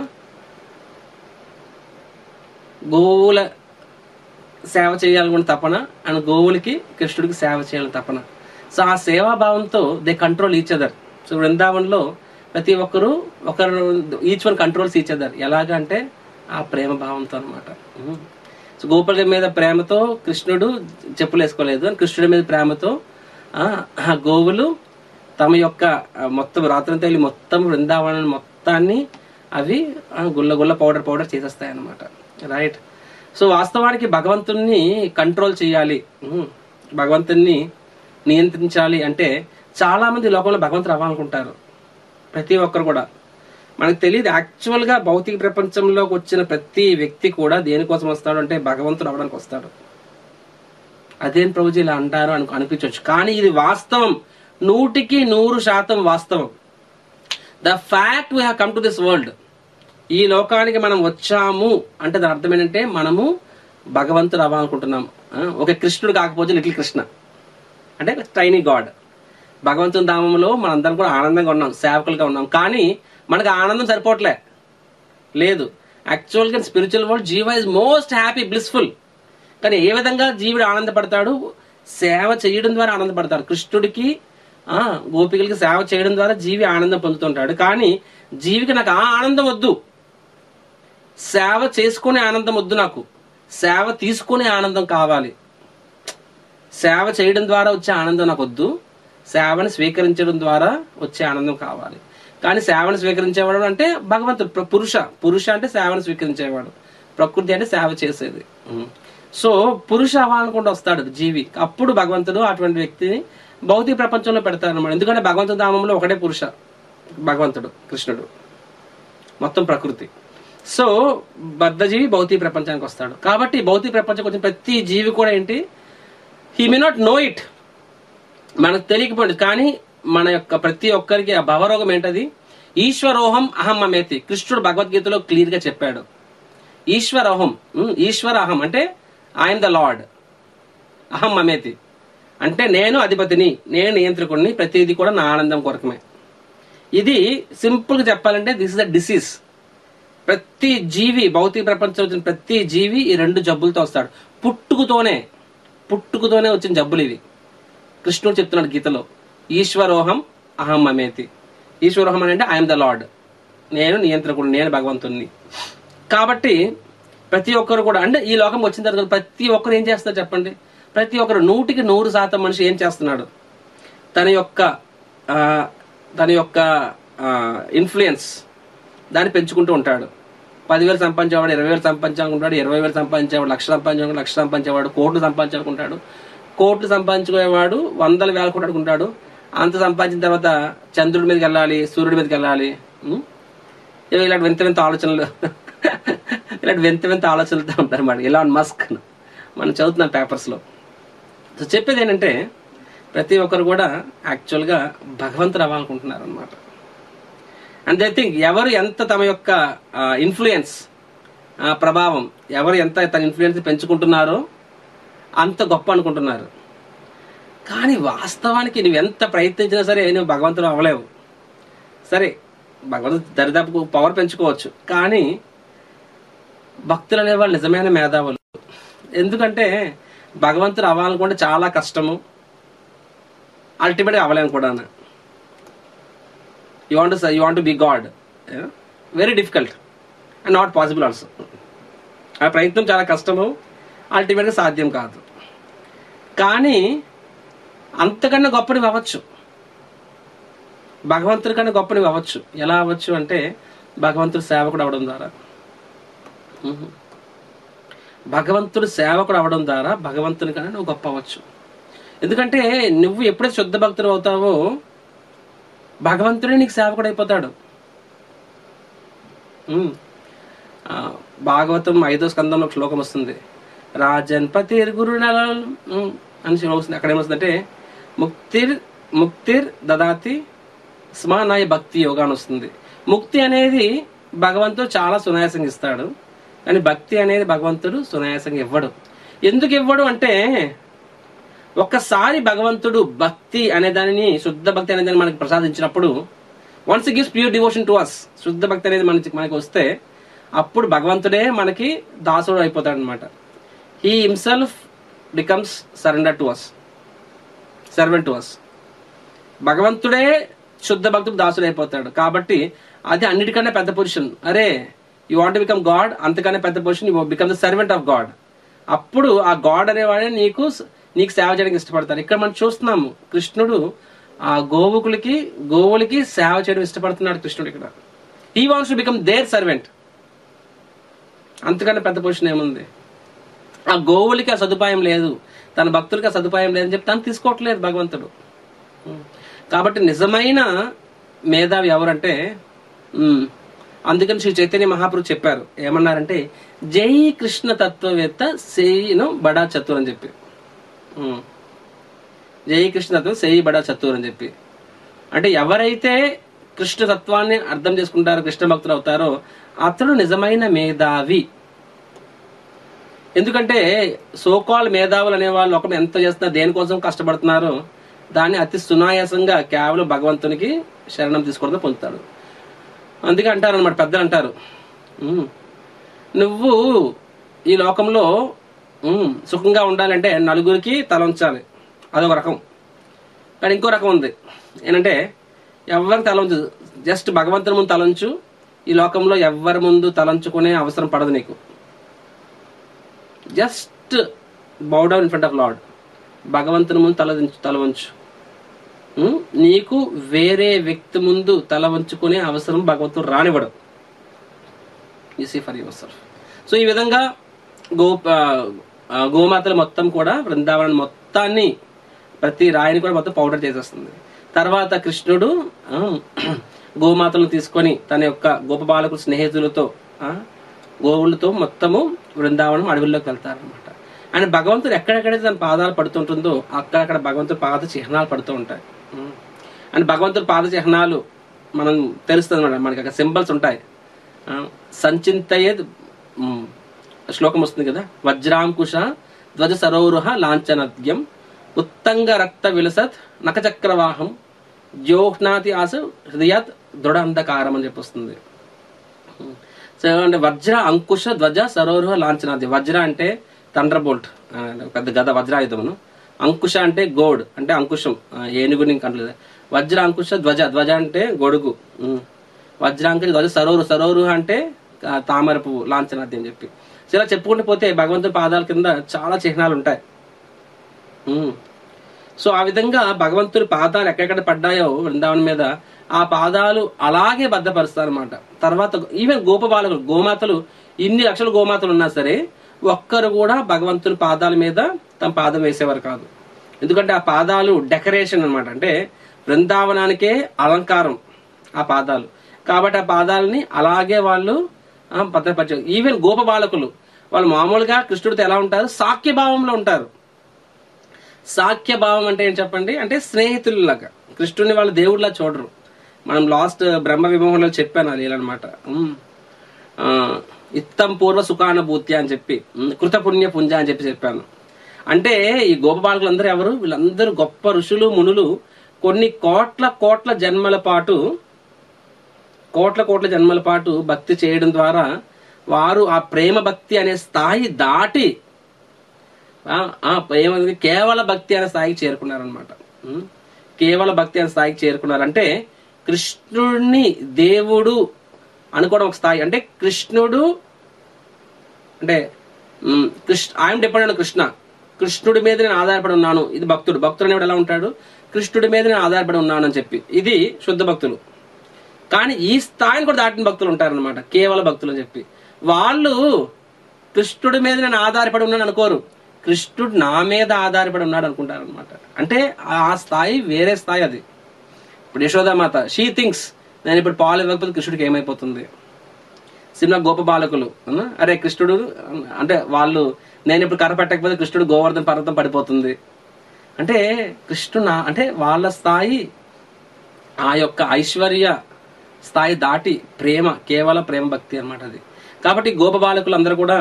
గోవుల సేవ చేయాలనుకున్న తపన అండ్ గోవులకి కృష్ణుడికి సేవ చేయాలని తపన సో ఆ సేవాభావంతో they control each other so బృందావనంలో ప్రతి ఒక్కరు ఒకరు each one controls each other ఎలాగా అంటే ఆ ప్రేమ భావంతో అనమాట సో గోపుల మీద ప్రేమతో కృష్ణుడు చెప్పులు వేసుకోలేదు అని కృష్ణుడి మీద ప్రేమతో ఆ ఆ గోవులు తమ యొక్క ఆ, మొత్తం రాత్రంతా వెళ్ళి మొత్తం బృందావనం మొత్తాన్ని అవి ఆ, గుల్ల గుల్ల పౌడర్ పౌడర్ చేసేస్తాయి అనమాట రైట్ సో వాస్తవానికి భగవంతుణ్ణి కంట్రోల్ చేయాలి ఉమ్, భగవంతుణ్ణి నియంత్రించాలి అంటే చాలా మంది లోకంలో భగవంతుడు అవ్వాలనుకుంటారు ప్రతి ఒక్కరు కూడా మనకు తెలియదు యాక్చువల్ గా భౌతిక ప్రపంచంలోకి వచ్చిన ప్రతి వ్యక్తి కూడా దేనికోసం వస్తాడు అంటే భగవంతుడు అవడానికి వస్తాడు అదేం ప్రభుజీ ఇలా అంటారు అని అనిపించవచ్చు కానీ ఇది వాస్తవం నూటికి నూరు శాతం వాస్తవం the fact we have come to this world ఈ లోకానికి మనం వచ్చాము అంటే దాని అర్థం ఏంటంటే మనము భగవంతుడు అవ్వాలనుకుంటున్నాం ఆ, ఒక కృష్ణుడు కాకపోతే లిటిల్ కృష్ణ అంటే టైనీ గాడ్ భగవంతుని ధామంలో మనందరం కూడా ఆనందంగా ఉన్నాం సేవకులుగా ఉన్నాం కానీ మనకు ఆ ఆనందం సరిపోవట్లే లేదు యాక్చువల్గా స్పిరిచువల్ వరల్డ్ జీవ ఇస్ మోస్ట్ హ్యాపీ బ్లిస్ఫుల్ కానీ ఏ విధంగా జీవుడు ఆనందపడతాడు సేవ చేయడం ద్వారా ఆనందపడతాడు కృష్ణుడికి ఆ గోపికలకి సేవ చేయడం ద్వారా జీవి ఆనందం పొందుతుంటాడు కానీ జీవికి నాకు ఆ ఆనందం వద్దు సేవ చేసుకునే ఆనందం వద్దు నాకు సేవ తీసుకునే ఆనందం కావాలి సేవ చేయడం ద్వారా వచ్చే ఆనందం నాకు వద్దు సేవని స్వీకరించడం ద్వారా వచ్చే ఆనందం కావాలి కానీ సేవను స్వీకరించేవాడు అంటే భగవంతుడు ప్ర- పురుష పురుష అంటే సేవను స్వీకరించేవాడు ప్రకృతి అంటే సేవ చేసేది ఉం. సో పురుష అవ్వాలనుకుంటూ వస్తాడు జీవి అప్పుడు భగవంతుడు అటువంటి వ్యక్తిని భౌతిక ప్రపంచంలో పెడతాడు అనమాట ఎందుకంటే భగవంతుడి ధామంలో ఒకటే పురుష భగవంతుడు కృష్ణుడు మొత్తం ప్రకృతి సో బద్ధజీవి భౌతిక ప్రపంచానికి వస్తాడు కాబట్టి భౌతిక ప్రపంచం వచ్చిన ప్రతి జీవి కూడా ఏంటి he may not know it మనకు తెలియకపోయింది కానీ మన యొక్క ప్రతి ఒక్కరికి ఆ భవరోగం ఏంటది ఈశ్వరోహం అహం అమేతి కృష్ణుడు భగవద్గీతలో క్లియర్ గా చెప్పాడు ఈశ్వరోహం ఉమ్, ఈశ్వర అహం అంటే ఐఎమ్ ద లార్డ్ అహం అమేతి అంటే నేను అధిపతిని నేను నియంత్రకుడిని ప్రతిదీ కూడా నా ఆనందం కొరకమే ఇది సింపుల్ గా చెప్పాలంటే దిస్ ఇస్ ద డిసీజ్ ప్రతి జీవి భౌతిక ప్రపంచం వచ్చిన ప్రతి జీవి ఈ రెండు జబ్బులతో వస్తాడు పుట్టుకుతోనే పుట్టుకుతోనే వచ్చిన జబ్బులు ఇవి కృష్ణుడు చెప్తున్నాడు గీతలో ఈశ్వరోహం అహం అమేతి ఈశ్వరోహం అని అంటే ఐఎమ్ ద లార్డ్ నేను నియంత్రకుడు నేను భగవంతుణ్ణి కాబట్టి ప్రతి ఒక్కరు కూడా అంటే ఈ లోకం వచ్చిన తర్వాత ప్రతి ఒక్కరు ఏం చేస్తారు చెప్పండి ప్రతి ఒక్కరు నూటికి నూరు శాతం మనిషి ఏం చేస్తున్నాడు తన యొక్క ఆ, తన యొక్క ఇన్ఫ్లుయెన్స్ దాన్ని పెంచుకుంటూ ఉంటాడు పదివేలు సంపాదించేవాడు ఇరవై వేలు సంపాదించాలనుకుంటాడు ఇరవై వేలు సంపాదించేవాడు లక్ష సంపాదించాలనుకుంటాడు లక్ష సంపాదించేవాడు కోట్లు సంపాదించాలనుకుంటాడు కోట్లు సంపాదించుకునేవాడు వందల వేల కోట్లు అనుకుంటాడు అంత సంపాదించిన తర్వాత చంద్రుడి మీదకి వెళ్ళాలి సూర్యుడి మీదకి వెళ్ళాలి ఉం? ఇవి ఇలాంటి వింత వింత ఆలోచనలు ఇలాంటి వింత వింత ఆలోచనలతో ఉంటారు మాట ఇలాన్ మస్క్ మనం చదువుతున్నాం పేపర్స్లో సో చెప్పేది ఏంటంటే ప్రతి ఒక్కరు కూడా యాక్చువల్గా భగవంతుడు అవ్వాలనుకుంటున్నారు అనమాట అండ్ దే థింక్ ఎవరు ఎంత తమ యొక్క ఇన్ఫ్లుయెన్స్ ప్రభావం ఎవరు ఎంత తన ఇన్ఫ్లుయెన్స్ పెంచుకుంటున్నారో అంత గొప్ప అనుకుంటున్నారు కానీ వాస్తవానికి నువ్వు ఎంత ప్రయత్నించినా సరే నువ్వు భగవంతుడు అవ్వలేవు సరే భగవంతుడు దరిదాపుకు పవర్ పెంచుకోవచ్చు కానీ భక్తులు అనేవాళ్ళు నిజమైన మేధావులు ఎందుకంటే భగవంతుడు అవ్వాలనుకుంటే చాలా కష్టము అల్టిమేట్గా అవ్వలేము కూడా you want you want be God very difficult and not possible also ఆ ప్రయత్నం చాలా కష్టము అల్టిమేట్గా సాధ్యం కాదు కానీ అంతకన్నా గొప్పని అవ్వచ్చు భగవంతుడి కన్నా గొప్పని అవ్వచ్చు ఎలా అవ్వచ్చు అంటే భగవంతుడు సేవకుడు అవడం ద్వారా మ్మ్. భగవంతుడు సేవకుడు అవడం ద్వారా భగవంతుని కన్నా నువ్వు గొప్ప అవ్వచ్చు ఎందుకంటే నువ్వు ఎప్పుడైతే శుద్ధ భక్తుడు అవుతావో భగవంతుడే నీకు సేవకుడు అయిపోతాడు మ్మ్. ఆ, భాగవతం ఐదో స్కందంలో ఒక శ్లోకం వస్తుంది రాజన్ పతిర్ గురు అని శ్లోకం వస్తుంది అక్కడ ఏమొస్తుందంటే ముక్తిర్ ముక్తిర్ దదాతి స్మనాయ భక్తి యోగా అని వస్తుంది ముక్తి అనేది భగవంతుడు చాలా సునాయాసంగా ఇస్తాడు కానీ భక్తి అనేది భగవంతుడు సునాయాసంగా ఇవ్వడు ఎందుకు ఇవ్వడు అంటే ఒక్కసారి భగవంతుడు భక్తి అనే దానిని శుద్ధ భక్తి అనే దాన్ని మనకి ప్రసాదించినప్పుడు once gives pure devotion to us శుద్ధ భక్తి అనేది మనకి మనకి వస్తే అప్పుడు భగవంతుడే మనకి దాసుడు అయిపోతాడు అనమాట he himself becomes surrender to us servant to us భగవంతుడే శుద్ధ భక్తుడు దాసుడు అయిపోతాడు కాబట్టి అది అన్నిటికన్నా పెద్ద పొజిషన్ అరే యు వాంట్ బికమ్ గాడ్ అంతకన్నా పెద్ద position you become the servant of God అప్పుడు ఆ గాడ్ అనేవాడే నీకు నీకు సేవ చేయడానికి ఇష్టపడతారు ఇక్కడ మనం చూస్తున్నాము కృష్ణుడు ఆ గోవుకులకి గోవులకి సేవ చేయడం ఇష్టపడుతున్నాడు కృష్ణుడు ఇక్కడ he wants to become their servant అంతకన్నా పెద్ద పొజిషన్ ఏముంది ఆ గోవులకి ఆ సదుపాయం లేదు తన భక్తులకి ఆ సదుపాయం లేదని చెప్పి తను తీసుకోవట్లేదు భగవంతుడు ఉమ్. కాబట్టి నిజమైన మేధావి ఎవరంటే ఉమ్, అందుకని శ్రీ చైతన్య మహాప్రభు చెప్పారు ఏమన్నారంటే జై కృష్ణ తత్వవేత్త సేయిను బడా చతుర్ అని చెప్పి ఉమ్. జై కృష్ణ తత్వం సేయి బడా చతుర్ అని చెప్పి అంటే ఎవరైతే కృష్ణ తత్వాన్ని అర్థం చేసుకుంటారో కృష్ణ భక్తులు అవుతారో అతడు నిజమైన మేధావి ఎందుకంటే సోకాల్ మేధావులు అనే వాళ్ళు ఒకరు ఎంత చేస్తున్నారు దేనికోసం కష్టపడుతున్నారో దాన్ని అతి సునాయాసంగా కేవలం భగవంతునికి శరణం తీసుకోవడం పొందుతాడు అందుకే అంటారు అనమాట పెద్దలు అంటారు "ఉమ్, నువ్వు ఈ లోకంలో ఉమ్, సుఖంగా ఉండాలంటే నలుగురికి తల ఉంచాలి అదొక రకం కానీ ఇంకో రకం ఉంది ఏంటంటే ఎవరికి తలంచు జస్ట్ భగవంతుని ముందు తలంచు ఈ లోకంలో ఎవరి ముందు తలంచుకునే అవసరం పడదు నీకు just bow down in front of lord భగవంతుని ముందు తల దించు తల వంచు ఉం? నీకు వేరే వ్యక్తి ముందు తల వంచుకునే అవసరం భగవంతుడు రానివ్వడు you see for yourself so ఈ విధంగా గో ఆ, గోమాతలు మొత్తం కూడా బృందావనం మొత్తాన్ని ప్రతి రాయిని కూడా మొత్తం పౌడర్ చేసేస్తుంది తర్వాత కృష్ణుడు ఆ, గోమాతలను తీసుకొని తన యొక్క గోపబాలకుల స్నేహితులతో ఆ, గోవులతో మొత్తము బృందావనం అడవుల్లోకి వెళ్తారనమాట ఆయన భగవంతుడు ఎక్కడెక్కడైతే తన పాదాలు పడుతుంటుందో అక్కడక్కడ భగవంతుడి పాద చిహ్నాలు పడుతూ ఉంటాయి ఉం. అండ్ భగవంతుడి పాద చిహ్నాలు మనం తెలుస్తుంది అనమాట మనకి అక్కడ సింబల్స్ ఉంటాయి ఆ, సంచింతయేద్ ఉమ్, శ్లోకం వస్తుంది కదా వజ్రాంకుశ ధ్వజ సరోరుహ లాంఛనద్యం ఉత్తంగ రక్త విలసత్ నఖచక్రవాహం జ్యోహ్నాతి ఆస హృదయాత్ దృఢ అంధకారం అని చెప్పి వస్తుంది ఉమ్. సో అంటే వజ్ర అంకుశ ధ్వజ సరోరుహ లాంఛనాది వజ్ర అంటే థండర్ బోల్ట్ పెద్ద గద వజ్రాయుధమును అంకుశ అంటే గోడ్ అంటే అంకుశం ఆ, ఏనుగుని కంటలేదు వజ్ర అంకుశ ధ్వజ ధ్వజ అంటే గొడుగు ఉమ్. వజ్రాంకుశ ధ్వజ సరోరు సరోరు అంటే ఆ, తామర పువ్వు లాంఛనాది అని చెప్పి సో ఇలా చెప్పుకుంటూ పోతే భగవంతుడి పాదాల కింద చాలా చిహ్నాలు ఉంటాయి ఉమ్. సో ఆ విధంగా భగవంతుడి పాదాలు ఎక్కడెక్కడ పడ్డాయో బృందావనం మీద ఆ పాదాలు అలాగే భద్రపరుస్తారు అనమాట తర్వాత ఈవెన్ గోపబాలకులు గోమాతలు ఇన్ని లక్షల గోమాతలు ఉన్నా సరే ఒక్కరు కూడా భగవంతుని పాదాల మీద తమ పాదం వేసేవారు కాదు ఎందుకంటే ఆ పాదాలు డెకరేషన్ అన్నమాట అంటే బృందావనానికే అలంకారం ఆ పాదాలు కాబట్టి ఆ పాదాలని అలాగే వాళ్ళు ఆ, భద్రపరిచారు ఈవెన్ గోపబాలకులు వాళ్ళు మామూలుగా కృష్ణుడితో ఎలా ఉంటారు సాఖ్య భావంలో ఉంటారు సాఖ్య భావం అంటే ఏం చెప్పండి అంటే స్నేహితులలాగా కృష్ణుని వాళ్ళు దేవుడిలా చూడరు మనం లాస్ట్ బ్రహ్మ విమోహంలో చెప్పాను అది అనమాట ఇత్తం పూర్వ సుఖానుభూతి అని చెప్పి ఉమ్, కృతపుణ్య పుంజ అని చెప్పి చెప్పాను అంటే ఈ గోపబాలకులు అందరూ ఎవరు వీళ్ళందరూ గొప్ప ఋషులు మునులు కొన్ని కోట్ల కోట్ల జన్మల పాటు కోట్ల కోట్ల జన్మల పాటు భక్తి చేయడం ద్వారా వారు ఆ ప్రేమ భక్తి అనే స్థాయి దాటి ఆ ఆ ఏమైంది కేవల భక్తి అనే స్థాయికి చేరుకున్నారనమాట ఉం? కేవల భక్తి అనే స్థాయికి చేరుకున్నారు అంటే కృష్ణుడిని దేవుడు అనుకోవడం ఒక స్థాయి అంటే కృష్ణుడు అంటే ఉం, కృష్ణ ఐఎమ్ డిపెండెంట్ కృష్ణ కృష్ణుడి మీద నేను ఆధారపడి ఉన్నాను ఇది భక్తుడు భక్తుడు అనేవాడు ఎలా ఉంటాడు కృష్ణుడి మీద నేను ఆధారపడి ఉన్నాను అని చెప్పి ఇది శుద్ధ భక్తులు కానీ ఈ స్థాయిని కూడా దాటిన భక్తులు ఉంటారన్నమాట కేవల భక్తులు అని చెప్పి వాళ్ళు కృష్ణుడి మీద నేను ఆధారపడి ఉన్నాను అనుకోరు కృష్ణుడు నా మీద ఆధారపడి ఉన్నాడు అనుకుంటారు అనమాట అంటే ఆ స్థాయి వేరే స్థాయి అది ఇప్పుడు యశోదామాత షీ థింగ్స్ నేను ఇప్పుడు పాలు ఇవ్వకపోతే కృష్ణుడికి ఏమైపోతుంది సినిమా గోప బాలకులు అవునా? అరే కృష్ణుడు అంటే వాళ్ళు నేను ఇప్పుడు కర్ర పెట్టకపోతే కృష్ణుడు గోవర్ధన పర్వతం పడిపోతుంది అంటే కృష్ణుడు నా- అంటే వాళ్ళ స్థాయి ఆ యొక్క ఐశ్వర్య స్థాయి దాటి ప్రేమ కేవల ప్రేమ భక్తి అన్నమాట అది కాబట్టి గోప బాలకులు అందరూ కూడా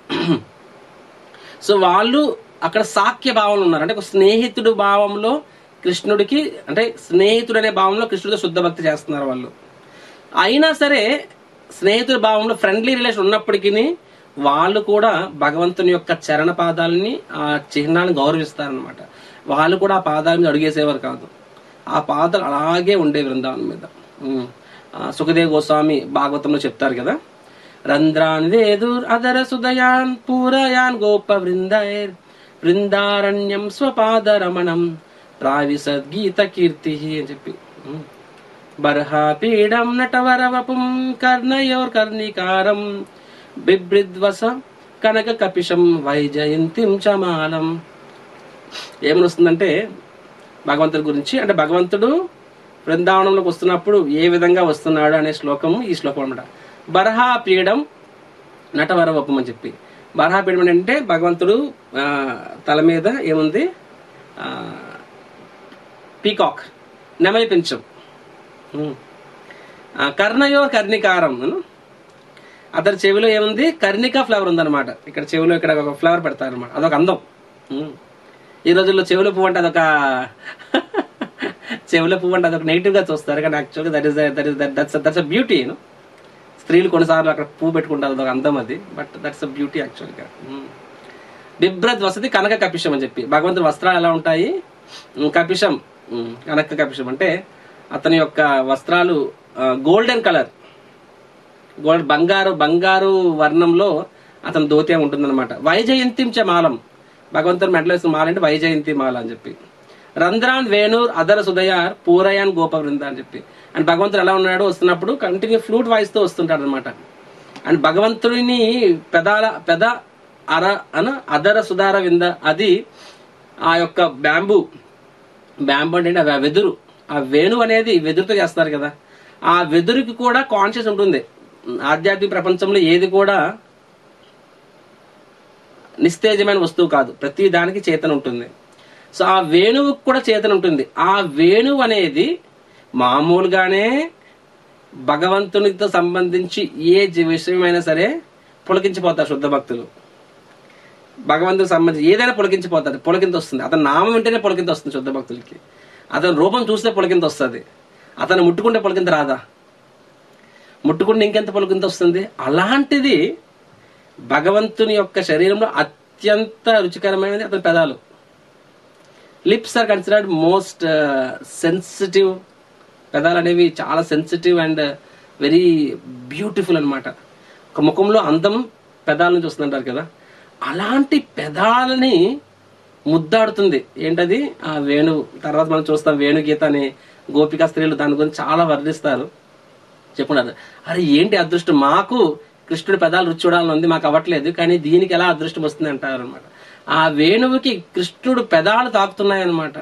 సో వాళ్ళు అక్కడ సాఖ్య భావంలో ఉన్నారు అంటే ఒక స్నేహితుడు భావంలో కృష్ణుడికి అంటే స్నేహితుడు అనే భావంలో కృష్ణుడితో శుద్ధ భక్తి చేస్తున్నారు వాళ్ళు అయినా సరే స్నేహితుడి భావంలో ఫ్రెండ్లీ రిలేషన్ ఉన్నప్పటికీ వాళ్ళు కూడా భగవంతుని యొక్క చరణ పాదాలని ఆ చిహ్నాన్ని గౌరవిస్తారనమాట వాళ్ళు కూడా ఆ పాదాల మీద అడుగేసేవారు కాదు ఆ పాదాలు అలాగే ఉండే బృందావనం మీద ఉమ్. ఆ, సుఖదేవ్ గోస్వామి భాగవతంలో చెప్తారు కదా రంధ్రాన్ వేదుర్ అదర సుదయాన్ పూరయాన్ గోప వృందైర్ వృందారణ్యం స్వపాదరమణం ప్రావిసద్గీత కీర్తి అని చెప్పి ఉమ్. బర్హాపీడం నటవరవపుం కర్ణయోర్ కర్ణికారం బిభ్రిద్వస కనక కపిశం వైజయంతిం చమాలం ఏమని వస్తుందంటే భగవంతుడి గురించి అంటే భగవంతుడు బృందావనంలోకి వస్తున్నప్పుడు ఏ విధంగా వస్తున్నాడు అనే శ్లోకము ఈ శ్లోకం అనమాట బరహా పీడం నటవరవపం అని చెప్పి బరహా పీడం అంటే భగవంతుడు ఆ, తల మీద ఏముంది ఆ, పీకాక్ నెమలి పెంచం ఉమ్. ఆ, కర్ణయో కర్ణికారం అను. అతని చెవిలో ఏముంది కర్ణిక ఫ్లవర్ ఉందన్నమాట ఇక్కడ చెవిలో ఇక్కడ ఒక ఫ్లవర్ పెడతారనమాట అదొక అందం ఉమ్. ఈ రోజుల్లో చెవుల పువ్వు అంటే అదొక చెవుల పువ్వు అంటే అదొక నెగిటివ్ గా చూస్తారు కానీ యాక్చువల్గా that is that is that's that's a beauty స్త్రీలు కొన్నిసార్లు అక్కడ పువ్వు పెట్టుకుంటారు అదొక అందం అది బట్ దట్స్ అ బ్యూటీ యాక్చువల్గా బిభ్రద్ వసతి కనక కపిషం అని చెప్పి భగవంతుడి వస్త్రాలు ఎలా ఉంటాయి ఉమ్, కపిషం ఉమ్, కనక కపిషం అంటే అతని యొక్క వస్త్రాలు గోల్డెన్ కలర్ గోల్డ్ బంగారు బంగారు వర్ణంలో అతని దోత్యం ఉంటుందన్నమాట వైజయంతించ మాలం భగవంతుని మెడలో వేసిన మాల అంటే వైజయంతి మాల అని చెప్పి రంధ్రాన్ వేణూర్ అదర సుదయార్ పూరయాన్ గోప వృంద అని చెప్పి అండ్ భగవంతుడు ఎలా ఉన్నాడు వస్తున్నప్పుడు కంటిన్యూ ఫ్లూట్ వాయిస్తూ వస్తుంటాడు అనమాట అండ్ భగవంతుడిని పెదాల పెద అర అన అదర సుధార వింద అది ఆ యొక్క బ్యాంబూ బ్యాంబూ అంటే ఆ వెదురు ఆ వేణు అనేది వెదురుతో చేస్తారు కదా ఆ వెదురుకి కూడా కాన్షియస్ ఉంటుంది ఆధ్యాత్మిక ప్రపంచంలో ఏది కూడా నిస్తేజమైన వస్తువు కాదు ప్రతి దానికి చేతన ఉంటుంది సో ఆ వేణువుకి కూడా చేతన ఉంటుంది ఆ వేణువు అనేది మామూలుగానే భగవంతునితో సంబంధించి ఏ జి- విషయమైనా సరే పులకించిపోతారు శుద్ధ భక్తులు భగవంతునికి సంబంధించి ఏదైనా పులకించిపోతారు పులకింత వస్తుంది అతని నామం వింటేనే పులకింత వస్తుంది శుద్ధ భక్తులకి అతని రూపం చూస్తే పులకింత వస్తుంది అతను ముట్టుకుంటే పులకింత రాదా ముట్టుకుంటే ఇంకెంత పులకింత వస్తుంది అలాంటిది భగవంతుని యొక్క శరీరంలో అత్యంత రుచికరమైనది అతని పెదాలు lips are considered most sensitive పెదాలు అనేవి చాలా సెన్సిటివ్ అండ్ వెరీ బ్యూటిఫుల్ అన్నమాట ఒక ముఖంలో అందం పెదాల నుంచి వస్తుందంటారు కదా అలాంటి పెదాలని ముద్దాడుతుంది ఏంటది ఆ వేణు తర్వాత మనం చూస్తాం వేణుగీత అని గోపికా స్త్రీలు దాని గురించి చాలా వర్ణిస్తారు చెప్పున్నారు అరే ఏంటి అదృష్టం మాకు కృష్ణుడి పెదాలు రుచి చూడాలని ఉంది మాకు అవ్వట్లేదు కానీ దీనికి ఎలా అదృష్టం వస్తుంది అంటారు అనమాట ఆ వేణువుకి కృష్ణుడు పెదాలు తాకుతున్నాయన్నమాట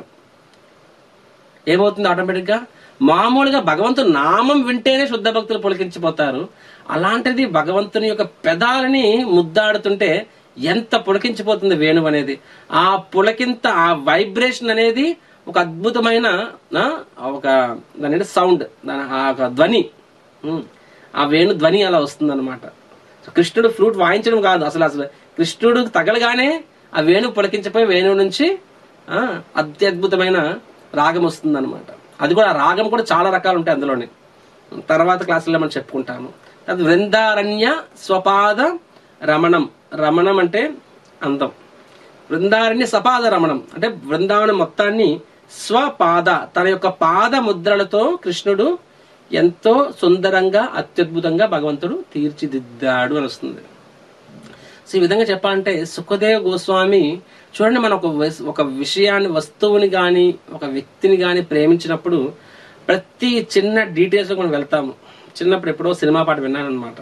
ఏమవుతుంది ఆటోమేటిక్ గా మామూలుగా భగవంతుని నామం వింటేనే శుద్ధ భక్తులు పులకించిపోతారు అలాంటిది భగవంతుని యొక్క పెదాలని ముద్దాడుతుంటే ఎంత పులకించిపోతుంది వేణువు అనేది ఆ పులకింత ఆ వైబ్రేషన్ అనేది ఒక అద్భుతమైన ఆ, ఒక దాని సౌండ్ దాని ఆ ఒక ధ్వని ఉమ్. ఆ వేణు ధ్వని అలా వస్తుంది కృష్ణుడు ఫ్లూట్ వాయించడం కాదు అసలు అసలు కృష్ణుడు తగలగానే ఆ వేణు పులకించిపోయి వేణువు నుంచి ఆ, అత్యద్భుతమైన రాగం వస్తుంది అనమాట అది కూడా ఆ రాగం కూడా చాలా రకాలు ఉంటాయి అందులోనే తర్వాత క్లాసుల్లో మనం చెప్పుకుంటాము అది వృందారణ్య స్వపాద రమణం రమణం అంటే అందం బృందారణ్య సపాద రమణం అంటే బృందావనం మొత్తాన్ని స్వపాద తన యొక్క పాద ముద్రలతో కృష్ణుడు ఎంతో సుందరంగా అత్యద్భుతంగా భగవంతుడు తీర్చిదిద్దాడు అని వస్తుంది సో ఈ విధంగా చెప్పాలంటే సుఖదేవ్ గోస్వామి చూడండి మనం ఒక వస్- ఒక విషయాన్ని వస్తువుని గాని ఒక వ్యక్తిని గాని ప్రేమించినప్పుడు ప్రతి చిన్న డీటెయిల్స్ మనం వెళ్తాము చిన్నప్పుడు ఎప్పుడో సినిమా పాట విన్నాను అనమాట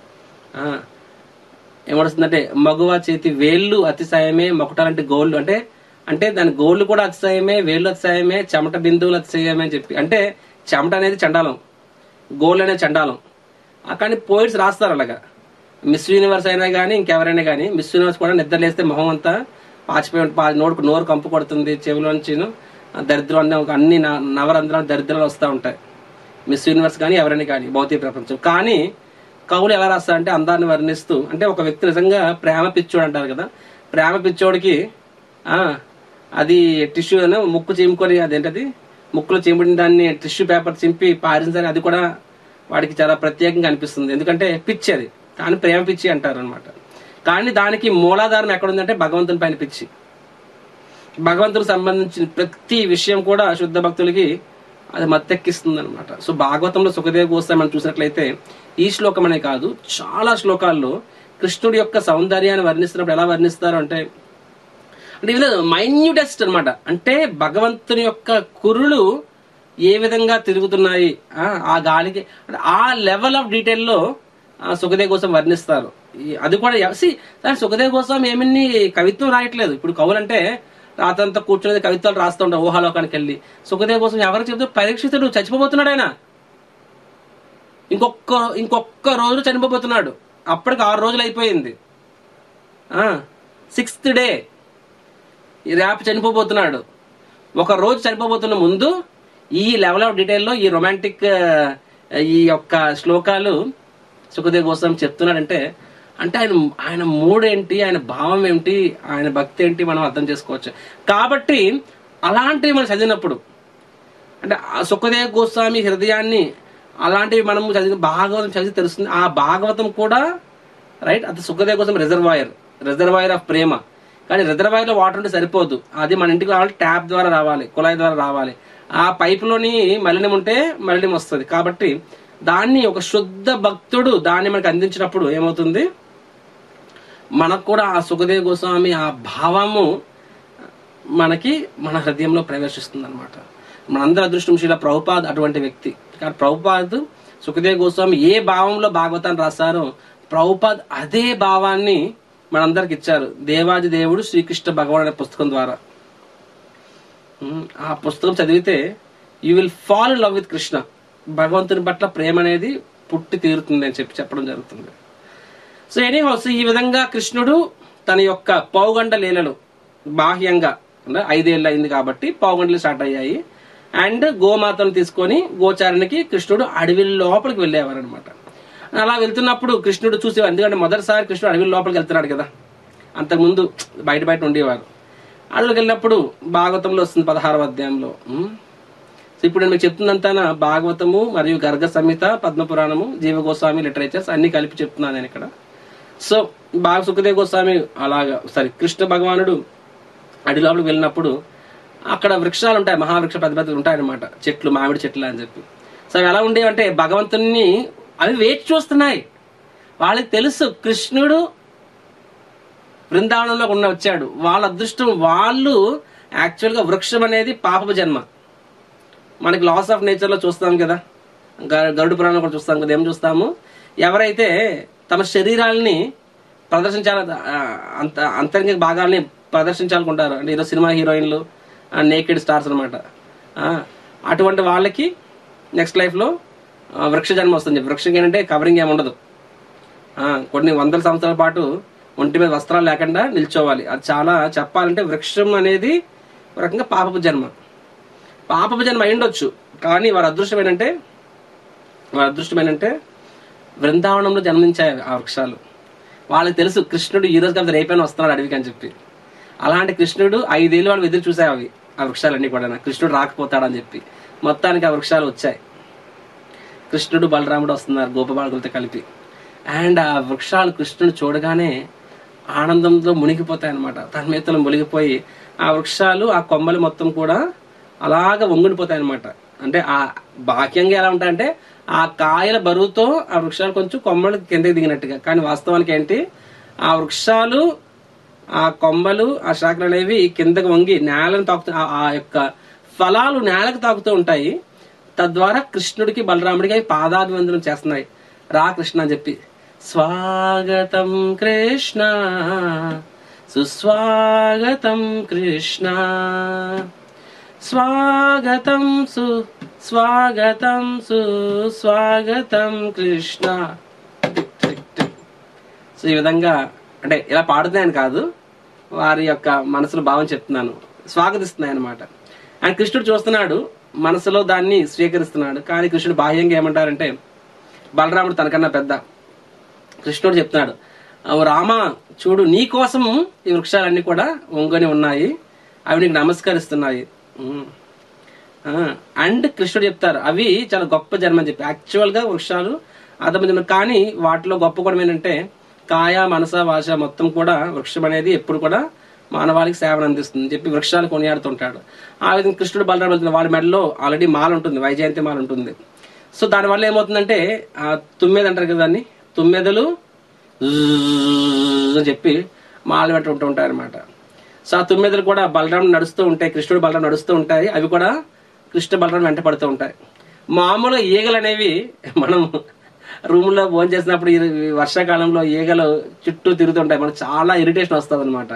ఏమడుస్తుందంటే మగువ చేతి వేళ్ళు అతిశయమే మొకటాలంటే గోళ్ళు అంటే అంటే దాని గోళ్ళు కూడా అతిశయమే వేళ్ళు అతిశయమే చెమట బిందువులు అతిశయమే అని చెప్పి అంటే చెమట అనేది చండాలం గోల్డ్ అనేది చండాలం ఆ కానీ పోయిట్స్ రాస్తారు అలాగా మిస్ యూనివర్స్ అయినా కానీ ఇంకెవరైనా కానీ మిస్ యూనివర్స్ కూడా నిద్ర లేస్తే మొహం అంతా పాచిపోయి ఉంటుంది. పా- నోరుకు నోరు కంపు కొడుతుంది చెవిలోంచి దరిద్రం అన్నీ ఒక అన్ని న- నవరంధ్రాలు దరిద్రాలు వస్తూ ఉంటాయి మిస్ యూనివర్స్ కానీ ఎవరైనా కానీ భౌతిక ప్రపంచం కానీ కవులు ఎలా రాస్తారంటే అందాన్ని వర్ణిస్తూ అంటే ఒక వ్యక్తి నిజంగా ప్రేమ పిచ్చోడు అంటారు కదా ప్రేమ పిచ్చోడికి ఆ అది టిష్యూ అని ముక్కు చీముకొని అదేంటది ముక్కులో చీముడిన దాన్ని టిష్యూ పేపర్ చింపి పారించాలి అది కూడా వాడికి చాలా ప్రత్యేకంగా అనిపిస్తుంది ఎందుకంటే పిచ్చి అది కానీ ప్రేమ పిచ్చి అంటారు అనమాట కానీ దానికి మూలాధారం ఎక్కడుందంటే భగవంతుని పైన పిచ్చి భగవంతుడికి సంబంధించిన ప్రతి విషయం కూడా శుద్ధ భక్తులకి అది మత్తెక్కిస్తుంది అనమాట సో భాగవతంలో సుఖదేవ గోస్వామి మనం చూసినట్లయితే ఈ శ్లోకం అనే కాదు చాలా శ్లోకాల్లో కృష్ణుడి యొక్క సౌందర్యాన్ని వర్ణిస్తున్నప్పుడు ఎలా వర్ణిస్తారు అంటే అంటే ఇది మైన్యూటెస్ట్ అన్నమాట అంటే భగవంతుని యొక్క కురులు ఏ విధంగా తిరుగుతున్నాయి ఆ, ఆ గాలికి అంటే ఆ లెవెల్ ఆఫ్ డీటెయిల్లో సుఖదేవ్ కోసం వర్ణిస్తారు ఈ- అది కూడా సి సుఖదేవ్ కోసం ఏమీ కవిత్వం రాయట్లేదు ఇప్పుడు కవులంటే రాత్రంతా కూర్చునేది కవిత్వాలు రాస్తూ ఉంటారు ఊహాలోకానికి వెళ్ళి సుఖదేవ్ కోసం ఎవరికి చెప్తే పరీక్షితుడు చచ్చిపోతున్నాడు ఆయన ఇంకొక ఇంకొక రోజు చనిపోతున్నాడు అప్పటికి ఆరు రోజులు అయిపోయింది సిక్స్త్ డే ఈ ర్యాప్ చనిపోబోతున్నాడు ఒక రోజు చనిపోబోతున్న ముందు ఈ లెవెల్ ఆఫ్ డీటెయిల్లో ఈ రొమాంటిక్ ఈ యొక్క శ్లోకాలు సుఖదేవ్ గోస్వామి చెప్తున్నాడంటే అంటే ఆయన ఆయన మూడ్ ఏంటి ఆయన భావం ఏంటి ఆయన భక్తి ఏంటి మనం అర్థం చేసుకోవచ్చు కాబట్టి అలాంటివి మనం చదివినప్పుడు అంటే ఆ సుఖదేవ్ గోస్వామి హృదయాన్ని అలాంటివి మనం చదివి భాగవతం చదివి తెలుస్తుంది ఆ భాగవతం కూడా రైట్ అది సుఖదేవ్ కోసం రిజర్వాయర్ రిజర్వాయర్ ఆఫ్ ప్రేమ కానీ రిజర్వాయర్ లో వాటర్ ఉంటే సరిపోదు అది మన ఇంటికి రావాలి ట్యాప్ ద్వారా రావాలి కుళాయి ద్వారా రావాలి ఆ పైపులోని మలినం ఉంటే మలినం వస్తుంది కాబట్టి దాన్ని ఒక శుద్ధ భక్తుడు దాన్ని మనకు అందించినప్పుడు ఏమవుతుంది మనకు కూడా ఆ సుఖదేవ్ గోస్వామి ఆ భావము మనకి మన హృదయంలో ప్రవేశిస్తుంది అనమాట మనందరి అదృష్టం శీల ప్రభుపాద్ అటువంటి వ్యక్తి కానీ ప్రభుపాద్ సుఖదేవ్ గోస్వామి ఏ భావంలో భాగవతాన్ని రాశారో ప్రభుపాద్ అదే భావాన్ని మనందరికి ఇచ్చారు దేవాది దేవుడు శ్రీకృష్ణ భగవాన్ అనే పుస్తకం ద్వారా ఉమ్, ఆ పుస్తకం చదివితే you will fall in love with Krishna భగవంతుని పట్ల ప్రేమ అనేది పుట్టి తీరుతుంది అని చెప్పి చెప్పడం జరుగుతుంది సో ఎనీ హౌస్ ఈ విధంగా కృష్ణుడు తన యొక్క పౌగండ లీలలు బాహ్యంగా అంటే ఐదేళ్ళు అయింది కాబట్టి పౌగండలు స్టార్ట్ అయ్యాయి అండ్ గోమాతను తీసుకొని గోచారణకి కృష్ణుడు అడవి లోపలికి వెళ్ళేవారు అనమాట అలా వెళ్తున్నప్పుడు కృష్ణుడు చూసేవారు ఎందుకంటే మొదటిసారి కృష్ణుడు అడవి లోపలికి వెళ్తున్నాడు కదా అంతకుముందు బయట బయట ఉండేవారు అడవికి వెళ్ళినప్పుడు భాగవతంలో వస్తుంది పదహారవ అధ్యాయంలో ఉమ్. సో ఇప్పుడు నేను మీకు చెప్తుందంతా నా భాగవతము మరియు గర్గ సంహిత పద్మపురాణము జీవ గోస్వామి లిటరేచర్స్ అన్ని కలిపి చెప్తున్నాను నేను ఇక్కడ సో బాగా సుఖదేవ్ గోస్వామి అలాగా సారీ కృష్ణ భగవానుడు అడవి లోపలికి వెళ్ళినప్పుడు అక్కడ వృక్షాలు ఉంటాయి మహావృక్ష పెద్ద పెద్ద ఉంటాయన్నమాట చెట్లు మామిడి చెట్లు అని చెప్పి సో అవి ఎలా ఉండేవంటే భగవంతుని అవి వేచి చూస్తున్నాయి వాళ్ళకి తెలుసు కృష్ణుడు బృందావనంలో ఉన్న వచ్చాడు వాళ్ళ అదృష్టం వాళ్ళు యాక్చువల్గా వృక్షం అనేది పాపపు జన్మ మనకి లాస్ ఆఫ్ నేచర్ లో చూస్తాం కదా గ- గరుడు పురాణంలో కూడా చూస్తాం కదా ఏం చూస్తాము ఎవరైతే తమ శరీరాల్ని ప్రదర్శించాల ఆ, అంత అంతరంగిక భాగాల్ని ప్రదర్శించాలనుకుంటారు అంటే ఈరోజు సినిమా హీరోయిన్లు నేకెడ్ స్టార్స్ అనమాట అటువంటి వాళ్ళకి నెక్స్ట్ లైఫ్ లో ఆ, వృక్ష జన్మ వస్తుంది వృక్షం ఏంటంటే కవరింగ్ ఏమి ఉండదు ఆ, కొన్ని వందల సంవత్సరాల పాటు ఒంటి మీద వస్త్రాలు లేకుండా నిల్చోవాలి అది చాలా చెప్పాలంటే వృక్షం అనేది ఒక రకంగా పాపపు జన్మ పాపపు జన్మ అయిండొచ్చు కానీ వారి అదృష్టం ఏంటంటే వారి అదృష్టం ఏంటంటే బృందావనంలో జన్మించాయి ఆ వృక్షాలు వాళ్ళకి తెలుసు కృష్ణుడు ఈ రోజు కాదు రేపైనా వస్తున్నాడు అడవికి అని చెప్పి అలాంటి కృష్ణుడు ఐదేళ్ళు వాళ్ళు ఎదురు చూసాయి అవి ఆ వృక్షాలన్నీ కూడా కృష్ణుడు రాకపోతాడని చెప్పి మొత్తానికి ఆ వృక్షాలు వచ్చాయి కృష్ణుడు బలరాముడు వస్తున్నారు గోపబాలకులతో కలిపి అండ్ ఆ వృక్షాలు కృష్ణుడు చూడగానే ఆనందంతో మునిగిపోతాయి అనమాట తన్మేతలు మునిగిపోయి ఆ వృక్షాలు ఆ కొమ్మలు మొత్తం కూడా అలాగ వంగుడిపోతాయి అనమాట అంటే ఆ బాహ్యంగా ఎలా ఉంటాయంటే ఆ కాయల బరువుతో ఆ వృక్షాలు కొంచెం కొమ్మలు కిందకి దిగినట్టుగా కానీ వాస్తవానికి ఏంటి ఆ వృక్షాలు ఆ కొమ్మలు ఆ శాఖలు అనేవి కిందకు వంగి నేలను తాకుతూ ఆ- ఆ యొక్క ఫలాలు నేలకు తాకుతూ ఉంటాయి తద్వారా కృష్ణుడికి బలరాముడికి అవి పాదాభివందనం చేస్తున్నాయి రా కృష్ణ అని చెప్పి స్వాగతం కృష్ణ సుస్వాగతం కృష్ణ స్వాగతం సు స్వాగతం సు స్వాగతం Krishna tick tick tick. So ఈ విధంగా అంటే ఇలా పాడుతున్నాయని కాదు వారి యొక్క మనసులో భావం చెప్తున్నాను స్వాగతిస్తున్నాయి అనమాట అండ్ కృష్ణుడు చూస్తున్నాడు మనసులో దాన్ని స్వీకరిస్తున్నాడు కానీ కృష్ణుడు బాహ్యంగా ఏమంటారంటే బలరాముడు తనకన్నా పెద్ద కృష్ణుడు చెప్తున్నాడు "ఓ రామ చూడు నీ కోసం ఈ వృక్షాలన్నీ కూడా వంగని ఉన్నాయి అవి నీకు నమస్కరిస్తున్నాయి ఉమ్. ఆ, అండ్ కృష్ణుడు చెప్తారు అవి చాలా గొప్ప జన్మ అని చెప్పి యాక్చువల్ గా వృక్షాలు అధమ జన్మ కానీ వాటిలో గొప్ప కూడా ఏంటంటే కాయ మనస వాస మొత్తం కూడా వృక్షం అనేది ఎప్పుడు కూడా మానవాళికి సేవను అందిస్తుంది అని చెప్పి వృక్షాలు కొనియాడుతుంటాడు ఆ విధంగా కృష్ణుడు బలరాముడు వెళ్తున్న వాడి మెడలో ఆల్రెడీ మాల ఉంటుంది వైజయంతి మాల ఉంటుంది సో దానివల్ల ఏమవుతుందంటే ఆ తుమ్మెద అంటారు కదా దాన్ని తుమ్మెదలు జ్జ్ అని చెప్పి మాల వెంట ఉంటూ ఉంటాయి అనమాట సో ఆ తుమ్మెదలు కూడా బలరాం నడుస్తూ ఉంటాయి కృష్ణుడు బలరాం నడుస్తూ ఉంటాయి అవి కూడా కృష్ణ బలరాం వెంట పడుతూ ఉంటాయి మామూలు ఈగలు అనేవి మనం రూమ్లో భోజనం చేసినప్పుడు ఈ వర్షాకాలంలో ఈగలు చుట్టూ తిరుగుతుంటాయి మనకు చాలా ఇరిటేషన్ వస్తుంది అనమాట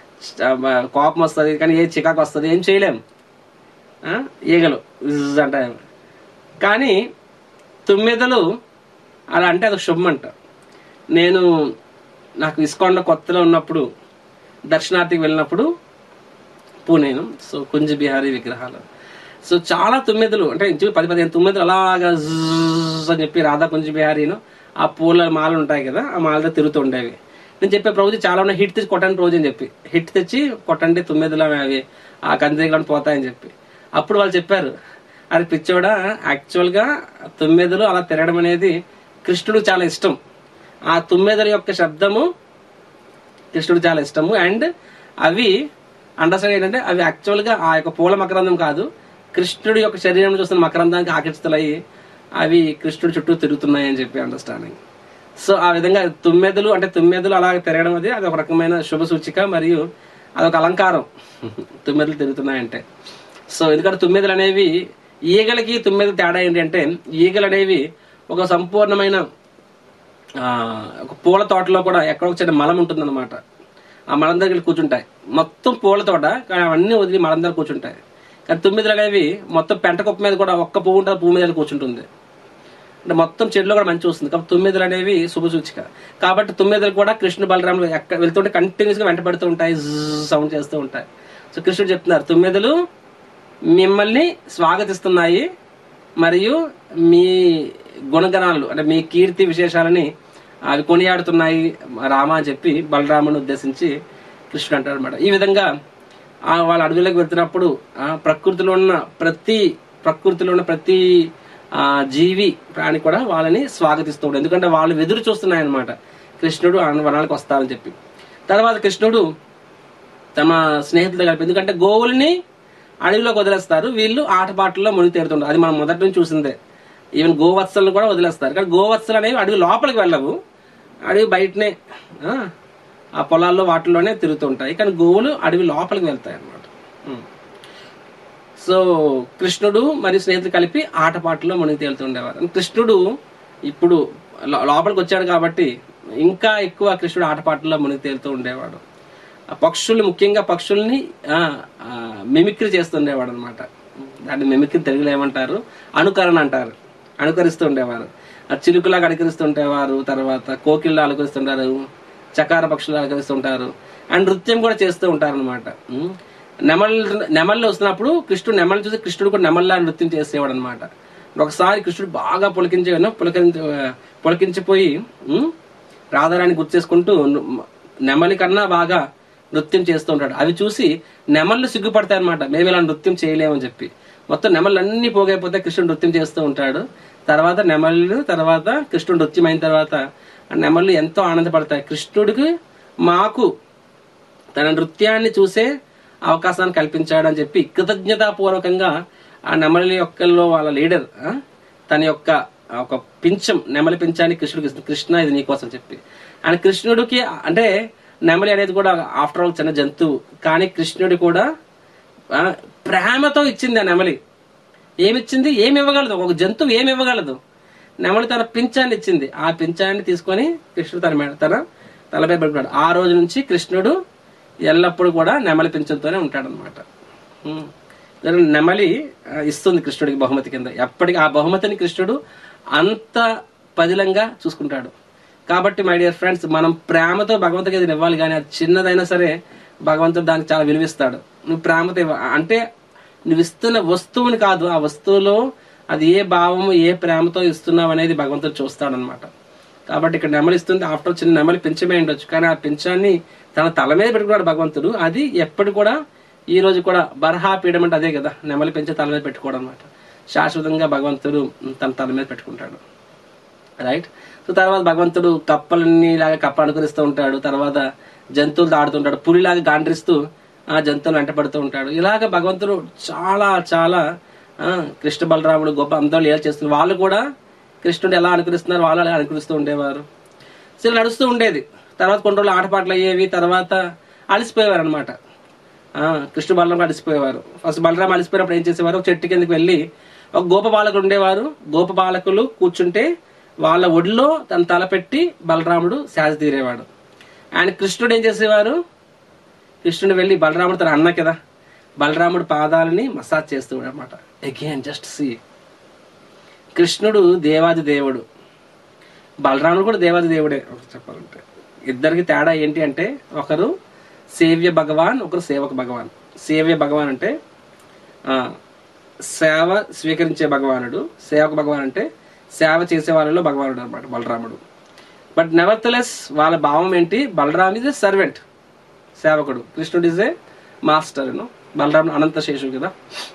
కోపం వస్తుంది కానీ ఏ చికాకు వస్తుంది ఏం చేయలేం ఆ? ఈగలు జ్జ్ అంటాయి కానీ తుమ్మెదలు అలా అంటే అది శుభం అంట నేను నాకు ఇస్కాన్లో కొత్తలో ఉన్నప్పుడు దర్శనార్థికి వెళ్ళినప్పుడు పూణేను సో కుంజ బిహారీ విగ్రహాలు సో చాలా తుమ్మెదలు అంటే ఇంచు పది పదిహేను తుమ్మెదలు అలాగా జ్జ్ అని చెప్పి రాధా కుంజ బిహారీను ఆ పూల మాలలు ఉంటాయి కదా ఆ మాలతో తిరుగుతూ ఉండేవి నేను చెప్పే ప్రభుజీ చాలా ఉన్నాయి హిట్ తెచ్చి కొట్టండి రోజు అని చెప్పి హిట్ తెచ్చి కొట్టండి తుమ్మెదలు అవి అవి ఆ కందిగలను పోతాయని చెప్పి అప్పుడు వాళ్ళు చెప్పారు అది పిచ్చోడా యాక్చువల్ గా తుమ్మెదలు అలా తిరగడం అనేది కృష్ణుడు చాలా ఇష్టం ఆ తుమ్మెదల యొక్క శబ్దము కృష్ణుడు చాలా ఇష్టము అండ్ అవి అండర్స్టాండ్ ఏంటంటే అవి యాక్చువల్ గా ఆ యొక్క పూల మకరందం కాదు కృష్ణుడి యొక్క శరీరం చూస్తున్న మకరందానికి ఆకర్షితులయ్యి అవి కృష్ణుడి చుట్టూ తిరుగుతున్నాయి అని చెప్పి అండర్స్టాండింగ్ సో ఆ విధంగా తుమ్మెదలు అంటే తుమ్మెదలు అలా తిరగడం అది అది ఒక రకమైన శుభ సూచిక మరియు అదొక అలంకారం తుమ్మెదలు తిరుగుతున్నాయంటే సో ఎందుకంటే తుమ్మెదలు అనేవి ఈగలకి తుమ్మెద తేడా ఏంటంటే ఈగలు అనేవి ఒక సంపూర్ణమైన ఆ, ఒక పూల తోటలో కూడా ఎక్కడో ఒక చిన్న మలం ఉంటుందన్నమాట ఆ మలం దగ్గర వెళ్ళి కూర్చుంటాయి మొత్తం పూల తోట కానీ అవన్నీ వదిలి మలం దగ్గర కూర్చుంటాయి కానీ తుమ్మిదలు అనేవి మొత్తం పెంట కుప్ప మీద కూడా ఒక్క పువ్వు ఉంటుంది పువ్వు మీద వెళ్ళి కూర్చుంటుంది అంటే మొత్తం చెట్లు కూడా మంచి వస్తుంది కాబట్టి తుమ్మిదలు అనేవి శుభసూచిక కాబట్టి తుమ్మిదలు కూడా కృష్ణ బలరాములు ఎక్కడ వెళ్తుంటే కంటిన్యూస్ గా వెంట పెడుతూ ఉంటాయి సౌండ్ చేస్తూ ఉంటాయి సో కృష్ణుడు చెప్తున్నారు తుమ్మిదలు మిమ్మల్ని స్వాగతిస్తున్నాయి మరియు మీ గుణగణాలు అంటే మీ కీర్తి విశేషాలని అవి కొనియాడుతున్నాయి రామ అని చెప్పి బలరాముని ఉద్దేశించి కృష్ణుడు అంటాడు అనమాట ఈ విధంగా ఆ వాళ్ళ అడవిలోకి వెళ్తున్నప్పుడు ఆ ప్రకృతిలో ఉన్న ప్రతి ప్రకృతిలో ఉన్న ప్రతి ఆ జీవి ప్రాణి కూడా వాళ్ళని స్వాగతిస్తూ ఉంటాడు ఎందుకంటే వాళ్ళు ఎదురు చూస్తున్నాయన్నమాట కృష్ణుడు ఆ వనాలకు వస్తారని చెప్పి తర్వాత కృష్ణుడు తమ స్నేహితులతో కలిపి ఎందుకంటే గోవుల్ని అడవిలోకి వదిలేస్తారు వీళ్ళు ఆటపాటల్లో మునిగి తేరుతుంటారు అది మనం మొదటి నుంచి చూసిందే ఈవెన్ గోవత్సలను కూడా వదిలేస్తారు కానీ గోవత్సలు అనేవి అడవి లోపలికి వెళ్ళవు అడవి బయటనే ఆ, ఆ పొలాల్లో వాటిల్లోనే తిరుగుతుంటాయి కానీ గోవులు అడవి లోపలికి వెళ్తాయి అన్నమాట ఉం. సో కృష్ణుడు మరియు స్నేహితులు కలిపి ఆటపాటలో మునిగి తేలుతుండేవారు కృష్ణుడు ఇప్పుడు లో- లోపలికి వచ్చాడు కాబట్టి ఇంకా ఎక్కువ కృష్ణుడు ఆటపాటల్లో మునిగి తేలుతూ ఉండేవాడు ఆ పక్షులు ముఖ్యంగా పక్షుల్ని ఆ, ఆ, మిమిక్రీ చేస్తుండేవాడు అనమాట దాన్ని మిమిక్రీ తెలుగులో ఏమంటారు అనుకరణ అంటారు అనుకరిస్తూ ఉండేవారు ఆ చిలుకలాగా అనుకరిస్తుండేవారు తర్వాత కోకిళ్ళ అనుకరిస్తుంటారు చకార పక్షులు అనుకరిస్తుంటారు అండ్ నృత్యం కూడా చేస్తూ ఉంటారు అనమాట నెమల్ నెమళ్ళు వస్తున్నప్పుడు కృష్ణుడు నెమళ్ళు చూసి కృష్ణుడు కూడా నెమల్లా నృత్యం చేసేవాడు అనమాట ఒకసారి కృష్ణుడు బాగా పులకించే పులకించి పులకించిపోయి ఉమ్, రాధారాణి గుర్తు చేసుకుంటూ నెమలి కన్నా బాగా నృత్యం చేస్తూ ఉంటాడు అవి చూసి నెమళ్ళు సిగ్గుపడతాయి అనమాట మేము ఇలా నృత్యం చేయలేమని చెప్పి మొత్తం నెమళ్ళు అన్ని పోగైపోతే కృష్ణుడు నృత్యం చేస్తూ ఉంటాడు తర్వాత నెమళ్ళు తర్వాత కృష్ణుడు నృత్యం అయిన తర్వాత ఆ నెమళ్ళు ఎంతో ఆనందపడతాయి కృష్ణుడికి మాకు తన నృత్యాన్ని చూసే అవకాశాన్ని కల్పించాడు అని చెప్పి కృతజ్ఞతాపూర్వకంగా ఆ నెమలి యొక్కల్లో వాళ్ళ లీడర్ ఆ, తన యొక్క ఆ ఒక పింఛం నెమలి పింఛాన్ని కృష్ణుడికి ఇస్తుంది కృష్ణ ఇది నీకోసం చెప్పి అండ్ కృష్ణుడికి అంటే నెమలి అనేది కూడా ఆఫ్టర్ ఆల్ చిన్న జంతువు కానీ కృష్ణుడి కూడా ఆ, ప్రేమతో ఇచ్చింది ఆ నెమలి ఏమిచ్చింది ఏమి ఇవ్వగలదు ఒక జంతువు ఏమి ఇవ్వగలదు నెమలి తన పింఛాన్ని ఇచ్చింది ఆ పింఛాన్ని తీసుకొని కృష్ణుడు తన మెడ తన తలపై పెట్టుకున్నాడు ఆ రోజు నుంచి కృష్ణుడు ఎల్లప్పుడూ కూడా నెమలి పింఛంతోనే ఉంటాడు అనమాట నెమలి ఆ, ఇస్తుంది కృష్ణుడికి బహుమతి కింద ఎప్పటికీ ఆ బహుమతిని కృష్ణుడు అంత పదిలంగా చూసుకుంటాడు కాబట్టి మై డియర్ ఫ్రెండ్స్ మనం ప్రేమతో భగవంతుడికి అది ఇవ్వాలి కానీ అది చిన్నదైనా సరే భగవంతుడు దానికి చాలా విలువిస్తాడు నువ్వు ప్రేమతో ఇవ్వ అంటే నువ్వు ఇస్తున్న వస్తువుని కాదు ఆ వస్తువులో అది ఏ భావము ఏ ప్రేమతో ఇస్తున్నావు అనేది భగవంతుడు చూస్తాడనమాట కాబట్టి ఇక్కడ నెమలి ఇస్తుంది ఆఫ్టర్ చిన్న నెమలి పెంచమే ఉండొచ్చు కానీ ఆ పెంచాన్ని తన తల మీద పెట్టుకున్నాడు భగవంతుడు అది ఎప్పుడు కూడా ఈ రోజు కూడా బరహా పీయడం అంటే అదే కదా నెమలి పెంచే తల మీద పెట్టుకోవడం అనమాట శాశ్వతంగా భగవంతుడు తన తల మీద పెట్టుకుంటాడు రైట్ సో తర్వాత భగవంతుడు కప్పలని లాగా కప్ప అనుకరిస్తూ ఉంటాడు తర్వాత జంతువులు ఆడుతుంటాడు పులిలాగా గాండ్రిస్తూ ఆ జంతువులు వెంటపడుతూ ఉంటాడు ఇలాగ భగవంతుడు చాలా చాలా ఆ, కృష్ణ బలరాముడు గొప్ప అందరూ లీల చేస్తున్నారు వాళ్ళు కూడా కృష్ణుడు ఎలా అనుకరిస్తున్నారు వాళ్ళు అలా అనుకరిస్తూ ఉండేవారు సో ఇలా నడుస్తూ ఉండేది తర్వాత కొన్ని రోజులు ఆటపాటలు అయ్యేవి తర్వాత అలసిపోయేవారు అనమాట కృష్ణ బలరాం అలసిపోయేవారు ఫస్ట్ బలరాం అలసిపోయినప్పుడు ఏం చేసేవారు ఒక చెట్టు కిందకి వెళ్ళి ఒక గోపబాలకులు ఉండేవారు గోపబాలకులు కూర్చుంటే వాళ్ళ ఒడిలో తన తల పెట్టి బలరాముడు శాజ తీరేవాడు ఆయన కృష్ణుడు ఏం చేసేవారు కృష్ణుడు వెళ్ళి బలరాముడు తన అన్న కదా బలరాముడు పాదాలని మసాజ్ చేస్తూ అనమాట అగైన్ జస్ట్ సి కృష్ణుడు దేవాది దేవుడు బలరాముడు కూడా దేవాది దేవుడే ఒకటి చెప్పాలంటే ఇద్దరికి తేడా ఏంటి అంటే ఒకరు సేవ్య భగవాన్ ఒకరు సేవక భగవాన్ సేవ్య భగవాన్ అంటే ఆ, సేవ స్వీకరించే భగవానుడు సేవక భగవాన్ అంటే సేవ చేసే వాళ్ళలో భగవానుడు అనమాట బలరాముడు బట్ నెవర్తలెస్ వాళ్ళ భావం ఏంటి బలరామ్ ఇస్ ఎ సర్వెంట్ సేవకుడు కృష్ణుడు ఇస్ ఏ మాస్టర్ బలరాముడు అనంత శేషుడు కదా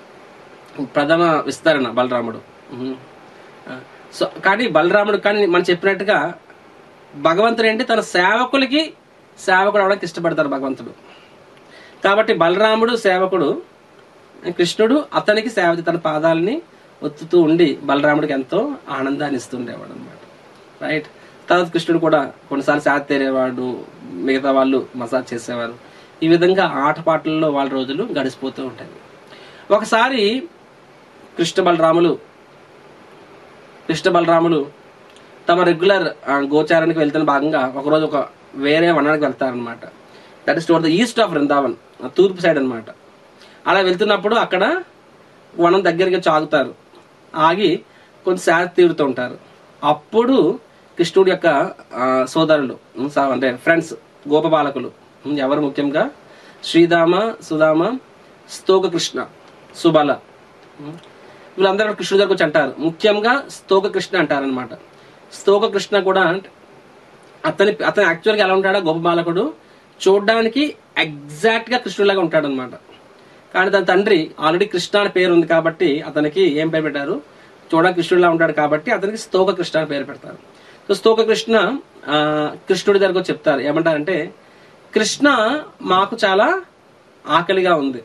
ప్రథమ విస్తరణ బలరాముడు ఉహు. ఆ, సో కానీ బలరాముడు కానీ మనం చెప్పినట్టుగా భగవంతుడు ఏంటి తన సేవకులకి సేవకుడు అవడానికి ఇష్టపడతారు భగవంతుడు కాబట్టి బలరాముడు సేవకుడు కృష్ణుడు అతనికి సేవ తన పాదాలని ఒత్తుతూ ఉండి బలరాముడికి ఎంతో ఆనందాన్ని ఇస్తుండేవాడు అనమాట రైట్ తర్వాత కృష్ణుడు కూడా కొన్నిసార్లు సేద తీరేవాడు మిగతా వాళ్ళు మసాజ్ చేసేవారు ఈ విధంగా ఆటపాటల్లో వాళ్ళ రోజులు గడిచిపోతూ ఉంటాయి ఒకసారి కృష్ణ బలరాములు కృష్ణ బలరాములు తమ రెగ్యులర్ గోచారానికి వెళ్తున్న భాగంగా ఒకరోజు ఒక వేరే వనానికి వెళ్తారనమాట that is toward the east of Vrindavan ఆ తూర్పు సైడ్ అన్నమాట అలా వెళ్తున్నప్పుడు అక్కడ వనం దగ్గరికి వచ్చి ఆగుతారు ఆగి కొంచెం శాత తీరుతూ ఉంటారు అప్పుడు కృష్ణుడి యొక్క ఆ, సోదరులు ఉమ్, సా- అంటే ఫ్రెండ్స్ గోపబాలకులు ఉమ్, ఎవరు ముఖ్యంగా శ్రీధామ సుధామ స్తోక కృష్ణ సుబల ఉమ్, వీళ్ళందరూ కూడా కృష్ణుడి దగ్గరకు వచ్చి అంటారు ముఖ్యంగా స్తోక కృష్ణ అంటారనమాట స్తోక కృష్ణ కూడా అంటే అతని అతను యాక్చువల్గా ఎలా ఉంటాడో గొప్ప బాలకుడు చూడడానికి ఎగ్జాక్ట్ గా కృష్ణుడిలాగా ఉంటాడు అనమాట కానీ తన తండ్రి ఆల్రెడీ కృష్ణ అని పేరు ఉంది కాబట్టి అతనికి ఏం పేరు పెట్టారు చూడడానికి కృష్ణుడిలా ఉంటాడు కాబట్టి అతనికి స్తోక కృష్ణ అని పేరు పెడతారు సో స్తోక కృష్ణ ఆ, కృష్ణుడి దగ్గరకు వచ్చి చెప్తారు ఏమంటారంటే కృష్ణ మాకు చాలా ఆకలిగా ఉంది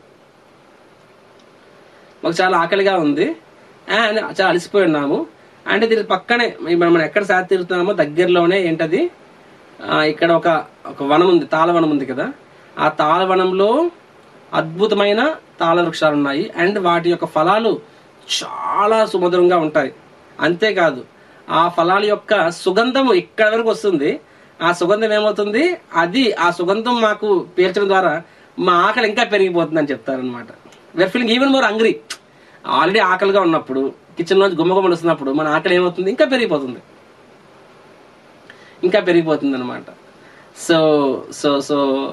మాకు చాలా ఆకలిగా ఉంది అండ్ చాలా అలసిపోయి ఉన్నాము అంటే దీని పక్కనే మనం మనం ఎక్కడ సాధి తిరుగుతున్నామో దగ్గరలోనే ఏంటది ఆ, ఇక్కడ ఒక ఒక వనం ఉంది తాళవనం ఉంది కదా ఆ తాళవనంలో అద్భుతమైన తాళ వృక్షాలు ఉన్నాయి అండ్ వాటి యొక్క ఫలాలు చాలా సుమధురంగా ఉంటాయి అంతేకాదు ఆ ఫలాల యొక్క సుగంధము ఇక్కడ వరకు వస్తుంది ఆ సుగంధం ఏమవుతుంది అది ఆ సుగంధం మాకు పీల్చడం ద్వారా మా ఆకలి ఇంకా పెరిగిపోతుంది అని చెప్తారనమాట where feeling even more angry already ఆకలిగా ఉన్నప్పుడు కిచెన్ లోంచి గుమ్మగుమ్మలు వస్తున్నప్పుడు మన ఆకలి ఏమవుతుంది ఇంకా పెరిగిపోతుంది ఇంకా పెరిగిపోతుంది అనమాట so so so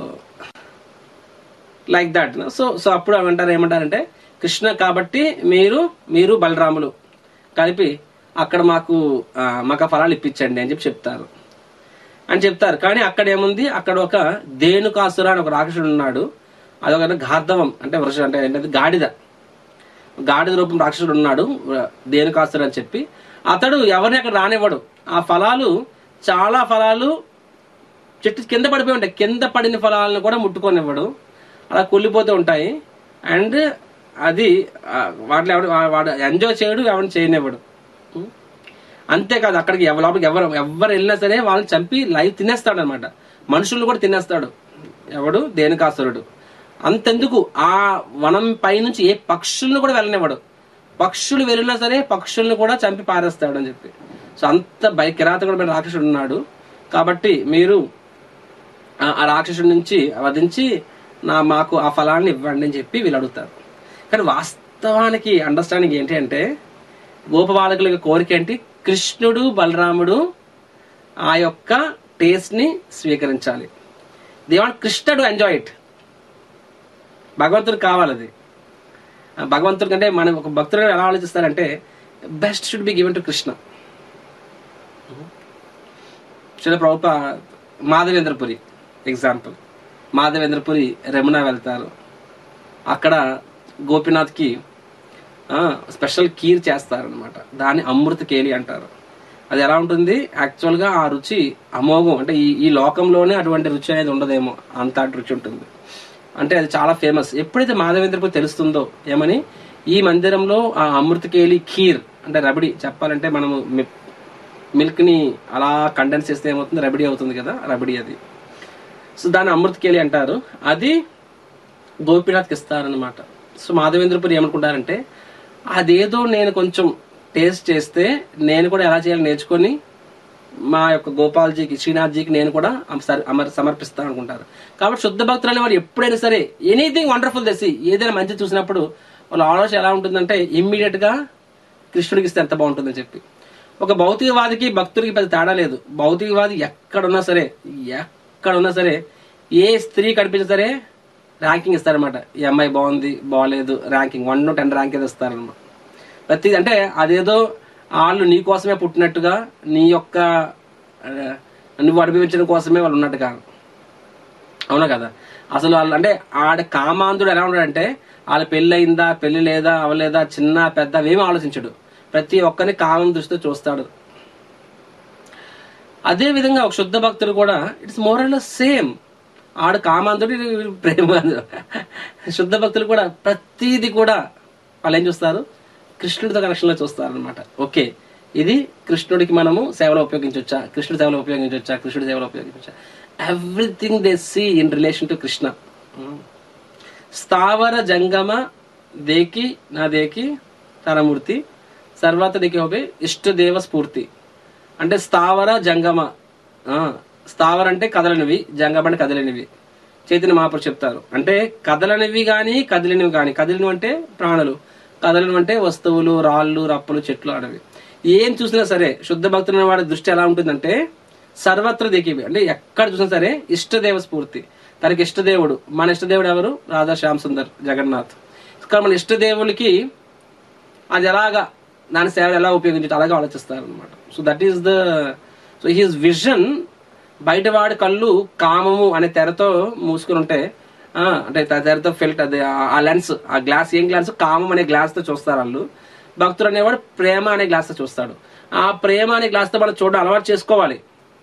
like that so so అప్పుడు ఏమంటారు ఏమంటారంటే కృష్ణ కాబట్టి మీరు మీరు బలరాములు కలిపి అక్కడ మాకు ఆ, మాకు ఆ ఫలాలు ఇప్పించండి అని చెప్పి చెప్తారు అని చెప్తారు కానీ అక్కడ ఏముంది అక్కడ ఒక దేనుకాసుర అని ఒక రాక్షసుడు ఉన్నాడు అదొక గార్ధవం అంటే వృష అంటే ఏంటంటే గాడిద గాడిద రూపం రాక్షసుడు ఉన్నాడు దేనుకాసురు అని చెప్పి అతడు ఎవరిని అక్కడ రానివ్వడు ఆ ఫలాలు చాలా ఫలాలు చెట్టు కింద పడిపోయి ఉంటాయి కింద పడిన ఫలాలను కూడా ముట్టుకొనివ్వడు అలా కుళ్ళిపోతూ ఉంటాయి అండ్ అది ఆ, వాటిలో ఎవడు వా- వాడు ఎంజాయ్ చేయడు ఎవరిని చేయనివ్వడు ఉం? అంతేకాదు అక్కడికి ఎవరి లోపలికి ఎవరు ఎవరు వెళ్ళినా సరే వాళ్ళని చంపి లైవ్ తినేస్తాడు అనమాట మనుషులను కూడా తినేస్తాడు ఎవడు దేనికాసురుడు అంతెందుకు ఆ వనం పై నుంచి ఏ పక్షులను కూడా వెళ్ళనివ్వడు పక్షులు వెళ్ళినా సరే పక్షులను కూడా చంపి పారేస్తాడు అని చెప్పి సో అంత భయ కిరాతకుడు రాక్షసుడు ఉన్నాడు కాబట్టి మీరు ఆ ఆ రాక్షసుడి నుంచి వధించి నా మాకు ఆ ఫలాన్ని ఇవ్వండి అని చెప్పి వీళ్ళు అడుగుతారు కానీ వాస్తవానికి అండర్స్టాండింగ్ ఏంటి అంటే గోపబాలకుల యొక్క కోరిక ఏంటి కృష్ణుడు బలరాముడు ఆ యొక్క టేస్ట్ ని స్వీకరించాలి they want Krishna to enjoy it భగవంతుడు కావాలి అది ఆ భగవంతుడి కంటే మనం ఒక భక్తుడు ఎలా ఆలోచిస్తారంటే best should be given to Krishna శిల ప్రభుప మాధవేంద్రపురి ఎగ్జాంపుల్ మాధవేంద్రపురి రమణ వెళ్తారు అక్కడ గోపీనాథ్కి ఆ, స్పెషల్ కీర్ చేస్తారనమాట దాన్ని అమృత కేలి అంటారు అది ఎలా ఉంటుంది యాక్చువల్గా ఆ రుచి అమోఘం అంటే ఈ ఈ లోకంలోనే అటువంటి రుచి అనేది ఉండదేమో అంత రుచి ఉంటుంది అంటే అది చాలా ఫేమస్ ఎప్పుడైతే మాధవేంద్రపురి తెలుస్తుందో ఏమని ఈ మందిరంలో ఆ అమృతకేలి ఖీర్ అంటే రబడి చెప్పాలంటే మనము మి- మిల్క్ ని అలా కండెన్స్ చేస్తే ఏమవుతుంది రబడి అవుతుంది కదా రబడి అది సో దాన్ని అమృతకేలి అంటారు అది గోపీనాథ్కి ఇస్తారనమాట సో మాధవేంద్రపురి ఏమనుకుంటారంటే అదేదో నేను కొంచెం టేస్ట్ చేస్తే నేను కూడా ఎలా చేయాలో నేర్చుకొని మా యొక్క గోపాల్జీకి శ్రీనాథ్జీకి నేను కూడా అమ- అమర్ సమర్పిస్తాను అనుకుంటారు కాబట్టి శుద్ధ భక్తులు అనే వారు ఎప్పుడైనా సరే ఎనీథింగ్ వండర్ఫుల్ తెసి ఏదైనా మంచి చూసినప్పుడు వాళ్ళ ఆలోచన ఎలా ఉంటుందంటే ఇమ్మీడియట్ గా కృష్ణుడికి ఇస్తే ఎంత బాగుంటుందని చెప్పి ఒక భౌతికవాదికి భక్తుడికి పెద్ద తేడా లేదు భౌతికవాది ఎక్కడున్నా సరే ఎక్కడున్నా సరే ఏ స్త్రీ కనిపించినా సరే ర్యాంకింగ్ ఇస్తారనమాట ఈ అమ్మాయి బాగుంది బాగాలేదు ranking one two ten rank ఏదో ఇస్తారనమాట ప్రతి అంటే అదేదో వాళ్ళు నీ కోసమే పుట్టినట్టుగా నీ యొక్క ఆ, నువ్వు అనుభవించడం కోసమే వాళ్ళు ఉన్నట్టు కాదు అవునా కదా అసలు వాళ్ళు అంటే ఆడ కామాంధుడు ఎలా ఉన్నాడంటే వాళ్ళ పెళ్లి అయిందా పెళ్లి లేదా అవలేదా చిన్న పెద్ద అవేమీ ఆలోచించడు ప్రతి ఒక్కరిని కామం దృష్టితో చూస్తాడు అదే విధంగా ఒక శుద్ధ భక్తుడు కూడా ఇట్స్ మోర్ అండ్ సేమ్ ఆడు కామాంధుడు వీడు ప్రేమ శుద్ధ భక్తులు కూడా ప్రతిది కూడా వాళ్ళు ఏం చూస్తారు కృష్ణుడితో కనెక్షన్ లో చూస్తారు అనమాట ఓకే ఇది కృష్ణుడికి మనము సేవలో ఉపయోగించవచ్చా కృష్ణుడి సేవలో ఉపయోగించవచ్చా కృష్ణుడి సేవలో ఉపయోగించవచ్చా everything they see in relation to Krishna ఉమ్. స్థావర జంగమ దేకి నా దేకి తరమూర్తి సర్వత దికి హోబే ఇష్టదేవ స్ఫూర్తి అంటే స్థావర జంగమ ఆ, స్థావర అంటే కదలనివి జంగమ అంటే కదలనివి చైతన్య మహాపురు చెప్తారు అంటే కదలనివి గాని కదిలినవి గాని కదిలినవి అంటే ప్రాణులు కదలనివి అంటే వస్తువులు రాళ్ళు రప్పలు చెట్లు అడవి ఏం చూసినా సరే శుద్ధ భక్తులైన వాడి దృష్టి ఎలా ఉంటుందంటే సర్వత్ర దికివి అంటే ఎక్కడ చూసినా సరే ఇష్టదేవ స్ఫూర్తి తనకి ఇష్టదేవుడు మన ఇష్టదేవుడు ఎవరు రాధా శ్యామ్ సుందర్ జగన్నాథ్ ఇక్కడ మన ఇష్టదేవులకి అది ఎలాగా దాని సేవ ఎలా ఉపయోగించి అలాగే ఆలోచిస్తారు అనమాట so that is the so his vision బయటవాడి కళ్ళు కామము అనే తెరతో మూసుకుని ఉంటే ఆ, అంటే త- తెరతో ఫిల్ట్ అది ఆ- ఆ లెన్స్ ఆ గ్లాస్ ఏం గ్లాస్ కామం అనే గ్లాస్ తో చూస్తారు వాళ్ళు భక్తుడు అనేవాడు ప్రేమ అనే గ్లాస్ తో చూస్తాడు ఆ ప్రేమ అనే గ్లాస్ తో మనం చూడడం అలవాటు చేసుకోవాలి